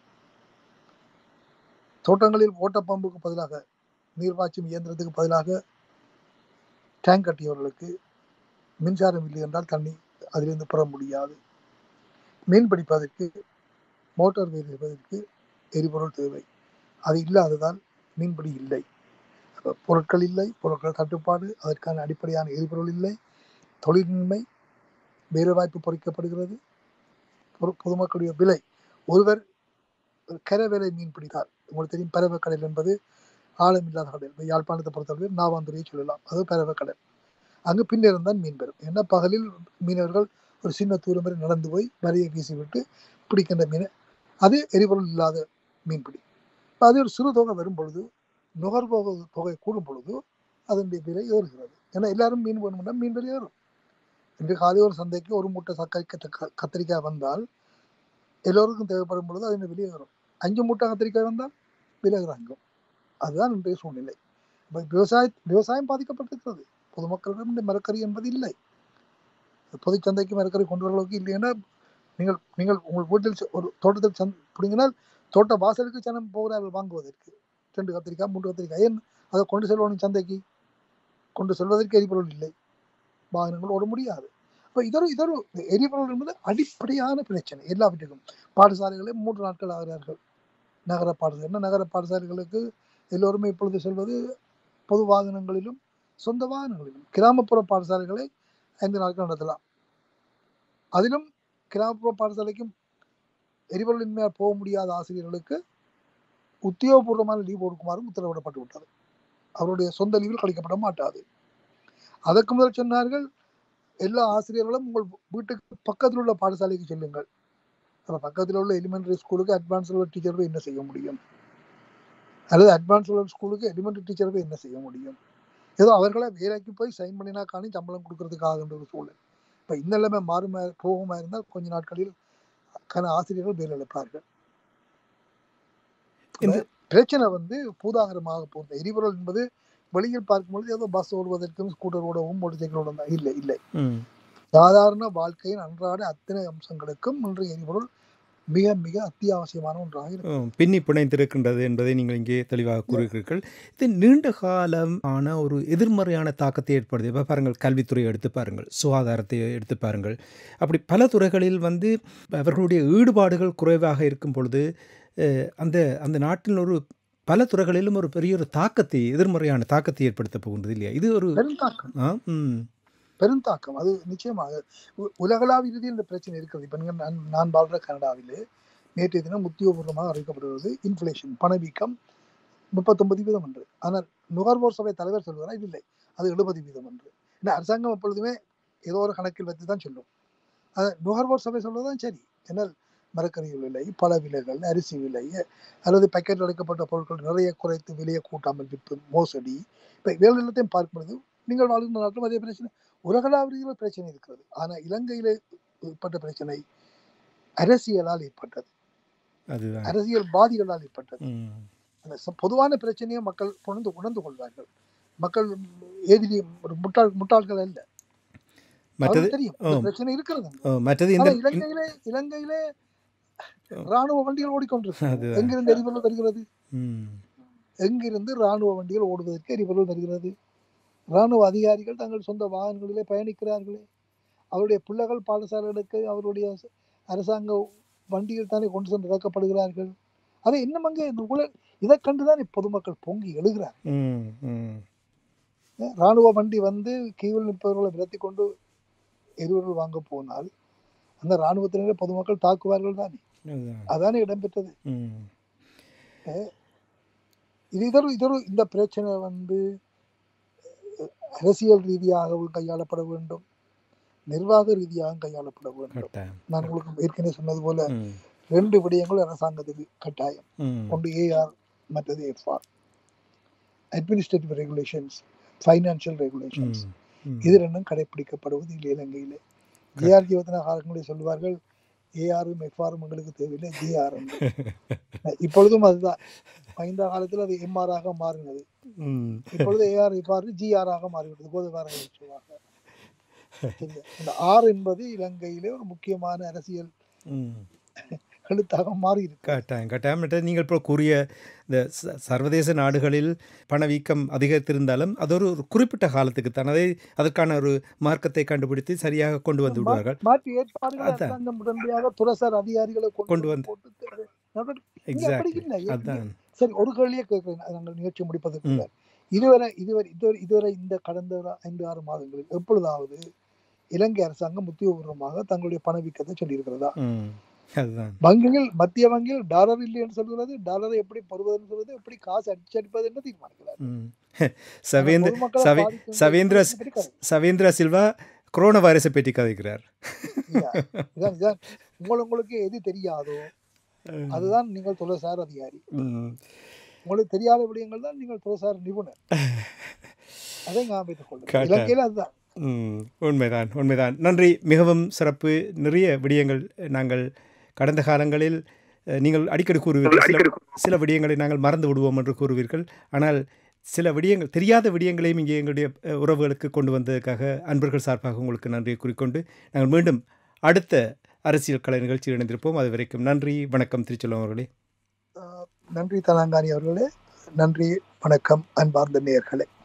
தோட்டங்களில் ஓட்ட பம்புக்கு பதிலாக நீர்ப்பாய்ச்சும் இயந்திரத்துக்கு பதிலாக டேங்க் கட்டியவர்களுக்கு மின்சாரம் இல்லை என்றால் தண்ணி அதிலிருந்து பெற முடியாது மீன் பிடிப்பதற்கு மோட்டார் வைப்பதற்கு எரிபொருள் தேவை அது இல்லாததால் மீன்பிடி இல்லை அப்ப பொருட்கள் இல்லை பொருட்கள் தட்டுப்பாடு அதற்கான அடிப்படையான எரிபொருள் இல்லை தொழிலின்மை வேலைவாய்ப்பு பொறிக்கப்படுகிறது பொது- பொதுமக்களுடைய விலை ஒருவர் ஒரு கரை வேலை மீன் பிடித்தார் உங்களுக்கு தெரியும் பறவை கடல் என்பது ஆழம் இல்லாத கடல் இப்ப யாழ்ப்பாணத்தை பொறுத்தவரை நாவாந்துறையை சொல்லலாம் அது பறவை கடல் அங்கு பின்னிறம் தான் மீன் பெறும் ஏன்னா பகலில் மீனவர்கள் ஒரு சின்ன தூரம் வரை நடந்து போய் வலையை வீசிவிட்டு பிடிக்கின்ற மீன் அது எரிபொருள் இல்லாத மீன்பிடி இப்ப அது ஒரு சிறு தொகை வரும் பொழுது நுகர்வோக தொகை கூடும் பொழுது அதனுடைய விலை ஏறுகிறது ஏன்னா எல்லாரும் மீன் வேணும்னா மீன் விலை ஏறும் இன்று காலை ஒரு சந்தைக்கு ஒரு மூட்டை சக்காய் கத்த- கத்திரிக்காய் வந்தால் எல்லோருக்கும் தேவைப்படும் பொழுது அதன் விலை ஏறும் அஞ்சு மூட்டை கத்திரிக்காய் வந்தால் விலை இறங்கும் அதுதான் இன்றைய சூழ்நிலை இப்ப விவசாய விவசாயம் பாதிக்கப்பட்டிருக்கிறது பொதுமக்களிடம் இந்த மரக்கறி என்பது இல்லை பொதுச் சந்தைக்கு மரக்கறி கொண்டு வர அளவுக்கு இல்லைன்னா நீங்கள் நீங்கள் உங்கள் வீட்டில் செ- ஒரு தோட்டத்தில் சந்த் பிடிங்கினால் தோட்ட வாசலுக்கு ஜனம் போகிறார்கள் வாங்குவதற்கு ரெண்டு கத்திரிக்காய் மூன்று கத்திரிக்காய் ஏன் அதை கொண்டு செல்வணும் சந்தைக்கு கொண்டு செல்வதற்கு எரிபொருள் இல்லை வாகனங்கள் ஓட முடியாது அப்போ இதொரு இதொரு எரிபொருள் என்பது அடிப்படையான பிரச்சனை எல்லாவற்றுக்கும் பாடசாலைகளே மூன்று நாட்கள் ஆகிறார்கள் நகர பாடசாலை என்ன நகர பாடசாலைகளுக்கு எல்லோருமே இப்பொழுது செல்வது பொது வாகனங்களிலும் சொந்த வாகனங்களிலும் கிராமப்புற பாடசாலைகளை ஐந்து நாட்கள் நடத்தலாம் அதிலும் கிராமப்புற பாடசாலைக்கும் எரிபொருளின்மையால் போக முடியாத ஆசிரியர்களுக்கு உத்தியோகபூர்வமான லீவ் கொடுக்குமாறும் உத்தரவிடப்பட்டு விட்டது அவருடைய சொந்த லீவில் கழிக்கப்பட மாட்டாது அதற்கு முதல் சொன்னார்கள் எல்லா ஆசிரியர்களும் உங்கள் வீட்டுக்கு பக்கத்தில் உள்ள பாடசாலைக்கு செல்லுங்கள் அப்ப பக்கத்தில் உள்ள எலிமெண்டரி ஸ்கூலுக்கு அட்வான்ஸ் லெவல் டீச்சர் போய் என்ன செய்ய முடியும் அல்லது அட்வான்ஸ் லெவல் ஸ்கூலுக்கு எலிமெண்டரி டீச்சர் போய் என்ன செய்ய முடியும் ஏதோ அவர்களை வேலைக்கு போய் சைன் பண்ணினா காணி சம்பளம் கொடுக்கறதுக்காகன்ற ஒரு சூழல் இப்போ இந்த நிலைமை மாறுமா போகுமா இருந்தால் கொஞ்ச நாட்களில் கன ஆசிரியர்கள் வேலை இழப்பார்கள்
இந்த-
பிரச்சனை வந்து பூதாகரமாக போகுது எரிபொருள் என்பது வெளியில் பார்க்கும்பொழுது ஏதோ பஸ் ஓடுவதற்கும் ஸ்கூட்டர் ஓடவும் மோட்டர் சைக்கிள் ஓடவும் தான் இல்லை இல்லை
ம்
சாதாரண வாழ்க்கையின் அன்றாட அத்தனை அம்சங்களுக்கும் இன்று எரிபொருள் மிக மிக அத்தியாவசியமான ஒன்றாக இருக்கு
ம், பின்னி பிணைந்திருக்கின்றது என்பதை நீங்கள் இங்கே தெளிவாக கூறுகிறீர்கள் இது நீண்ட காலம் ஆன ஒரு எதிர்மறையான தாக்கத்தை ஏற்படுது இப்போ பாருங்கள் கல்வித்துறையை எடுத்து பாருங்கள் சுகாதாரத்தை எடுத்து பாருங்கள் அப்படி பல துறைகளில் வந்து அவர்களுடைய ஈடுபாடுகள் குறைவாக இருக்கும் பொழுது அஹ், அந்த அந்த நாட்டில் ஒரு பல துறைகளிலும் ஒரு பெரிய ஒரு தாக்கத்தை எதிர்மறையான தாக்கத்தை ஏற்படுத்த போகின்றது இல்லையா இது ஒரு
பெருந்தாக்கம்
ஆ, ம்
பெருந்தாக்கம் அது நிச்சயமாக உ- உலகளாவிய ரீதியில் இந்த பிரச்சனை இருக்கிறது இப்போ நீங்கள் நான் நான் வாழ்ற கனடாவிலே நேற்றைய தினம் உத்தியோகபூர்வமாக அறிவிக்கப்படுவது இன்ஃப்ளேஷன் பணவீக்கம் முப்பத்தொன்பது வீதம் என்று ஆனால் நுகர்வோர் சபை தலைவர் சொல்கிறார் இல்லை அது எழுபது வீதம் என்று ஏன்னா அரசாங்கம் எப்பொழுதுமே ஏதோ ஒரு கணக்கில் வைத்து தான் சொல்லும் அது நுகர்வோர் சபை சொல்வதுதான் சரி ஏன்னால் மரக்கறி விலை பல விலைகள் அரிசி விலை அல்லது பேக்கெட் அடைக்கப்பட்ட பொருட்கள் நிறைய குறைத்து விலையை கூட்டாமல் விற்பது மோசடி இப்போ வேலை எல்லாத்தையும் பார்க்கும்போது நீங்கள் வாழ்கின்ற நாட்டிலும் அதே பிரச்சனை உலகளாவிய பிரச்சனை இருக்கிறது ஆனால் இலங்கையிலே ஏற்பட்ட பிரச்சனை அரசியலால் ஏற்பட்டது
அதுதான்
அரசியல் பாதிகளால் ஏற்பட்டது
ம்
அந்த ச- பொதுவான பிரச்சனையை மக்கள் உணர்ந்து உணர்ந்து கொள்வார்கள் மக்கள் ஏதிலி ஒரு முட்டாள் முட்டாள்கள் அல்ல
மற்றது
அவருக்கு தெரியும் இந்த
ஆம்.
பிரச்சனை இருக்கிறது
ஆ, மற்றது இந்த
ஆனா இலங்கையிலே இலங்கையிலே ராணுவ வண்டிகள் ஓடிக்கொண்டிருக்கு
அதுதான்.
எங்கிருந்து எரிபொருள் வருகிறது
ம்
எங்கிருந்து ராணுவ வண்டிகள் ஓடுவதற்கு எரிபொருள் வருகிறது ராணுவ அதிகாரிகள் தங்கள் சொந்த வாகனங்களிலே பயணிக்கிறார்களே அவருடைய பிள்ளைகள் பாடசாலைகளுக்கு அவருடைய ச- அரசாங்க வண்டிகள் தானே கொண்டு சென்று இறக்கப்படுகிறார்கள் அதை இன்னும் அங்கே இந்த உல இதை கண்டுதான் பொதுமக்கள் பொங்கி எழுகிறார்
ம் ம்
ராணுவ வண்டி வந்து கீவில் நிற்பவர்களை விரத்தி கொண்டு எரிபொருள் வாங்க போனால் அந்த ராணுவத்தினரை பொதுமக்கள் தாக்குவார்கள் தானே
அதுதான்
அதானே இடம்பெற்றது
ம்
இது இதொரு இதொரு இந்த பிரச்சனை வந்து அஹ், அரசியல் ரீதியாகவும் கையாளப்பட வேண்டும் நிர்வாக ரீதியாகவும் கையாளப்பட வேண்டும்
கட்டாயம்
நான் உங்களுக்கு ஏற்கனவே சொன்னது போல
ம்
ரெண்டு விடயங்கள் அரசாங்கத்துக்கு கட்டாயம்
ம்
ஒன்று ஏஆர் மற்றது FR administrative regulations financial regulations
ம், ம்.
இது ரெண்டும் கடைபிடிக்கப்படுவது இல்லை இலங்கையிலே ஜேஆர் ஜீவத்தன காலங்களே சொல்வார்கள் ஏஆரும் எஃப்ஆரும் எங்களுக்கு தேவையில்லை ஜேஆர் இப்பொழுதும் அதுதான் ஐந்தா காலத்தில் அது எம்ஆர் ஆக மாறினது
ம்.
இப்பொழுது ஏஆர் எஃப்ஆர் ஜிஆர் ஆக மாறிவிட்டது கோதவார சொல்லுவாங்க சரியா? இந்த ஆர் என்பது இலங்கையிலே ஒரு முக்கியமான அரசியல்
ம்.
எழுத்தாக மாறி இருக்கு
கட்டாயம் கட்டாயம் மற்றது நீங்கள் இப்போ கூறிய இந்த ச- சர்வதேச நாடுகளில் பணவீக்கம் அதிகரித்திருந்தாலும் அது ஒரு ஒரு குறிப்பிட்ட காலத்துக்கு தான் அதை அதற்கான ஒரு மார்க்கத்தை கண்டுபிடித்து சரியாக கொண்டு வந்து விடுவார்கள்
மாற்று ஏற்பாடுகளை
அதான்.
அரசாங்கம் உடனடியாக துறைசார் அதிகாரிகளை
கொண்டு
கொண்டு
வந்து.
வந்து போட்டு நடவடிக்கை- இங்க அப்படி
எக்ஸாக்ட்லி
இல்லை.
அதுதான்
சரி ஒரு கேள்வியே கேட்கிறேன் அது நாங்கள் நிகழ்ச்சி முடிப்பதற்கு
ம்.
முன்னர். இதுவரை இதுவரை இதுவரை இதுவரை இந்த கடந்த ஒரு ஐந்து ஆறு மாதங்களில் எப்பொழுதாவது இலங்கை அரசாங்கம் உத்தியோகபூர்வமாக தங்களுடைய பணவீக்கத்தை சொல்லியிருக்கிறதா
ம். அதுதான்
வங்கிகள் மத்திய வங்கியில் டாலர் இல்லை என்று சொல்கிறது டாலரை எப்படி பெறுவதுன்னு சொல்றது எப்படி காசு அடிச்சடிப்பது என்று தீர்மானிக்கிறார்
ம். சவேந்திர
பொதுமக்களை
சவே
பாதிக்கும்
சவேந்திர
என்பது பற்றி கதை.
சவேந்திர சில்வா கொரோனா வைரஸை பற்றி கதைக்கிறார்
இல்லையா? இதான் இதான் உங்கள் உங்களுக்கு எது தெரியாதோ அதுதான் நீங்கள் துறைசார் அதிகாரி
ம்.
உங்களுக்கு தெரியாத விடயங்கள் தான் நீங்கள் துறைசார் நிபுணர் அதை ஞாபகத்துக் கொள்ளுங்கள்
கரெக்டா.
இலங்கையில் அதுதான்
ம், உண்மைதான் உண்மைதான் நன்றி மிகவும் சிறப்பு நிறைய விடயங்கள் நாங்கள் கடந்த காலங்களில் அஹ், நீங்கள் அடிக்கடி கூறுவீர்கள் சில சில விடயங்களை நாங்கள் மறந்து விடுவோம் என்று கூறுவீர்கள் ஆனால் சில விடயங்கள் தெரியாத விடயங்களையும் இங்கே எங்களுடைய அஹ், உறவுகளுக்கு கொண்டு வந்ததற்காக அன்பர்கள் சார்பாக உங்களுக்கு நன்றியை கூறிக்கொண்டு நாங்கள் மீண்டும் அடுத்த அரசியல் கலை நிகழ்ச்சியில் இணைந்திருப்போம் அது வரைக்கும் நன்றி வணக்கம் திருச்செல்வம் அவர்களே
நன்றி தலாங்கானி அவர்களே நன்றி வணக்கம் அன்பார்ந்த நேயர்களே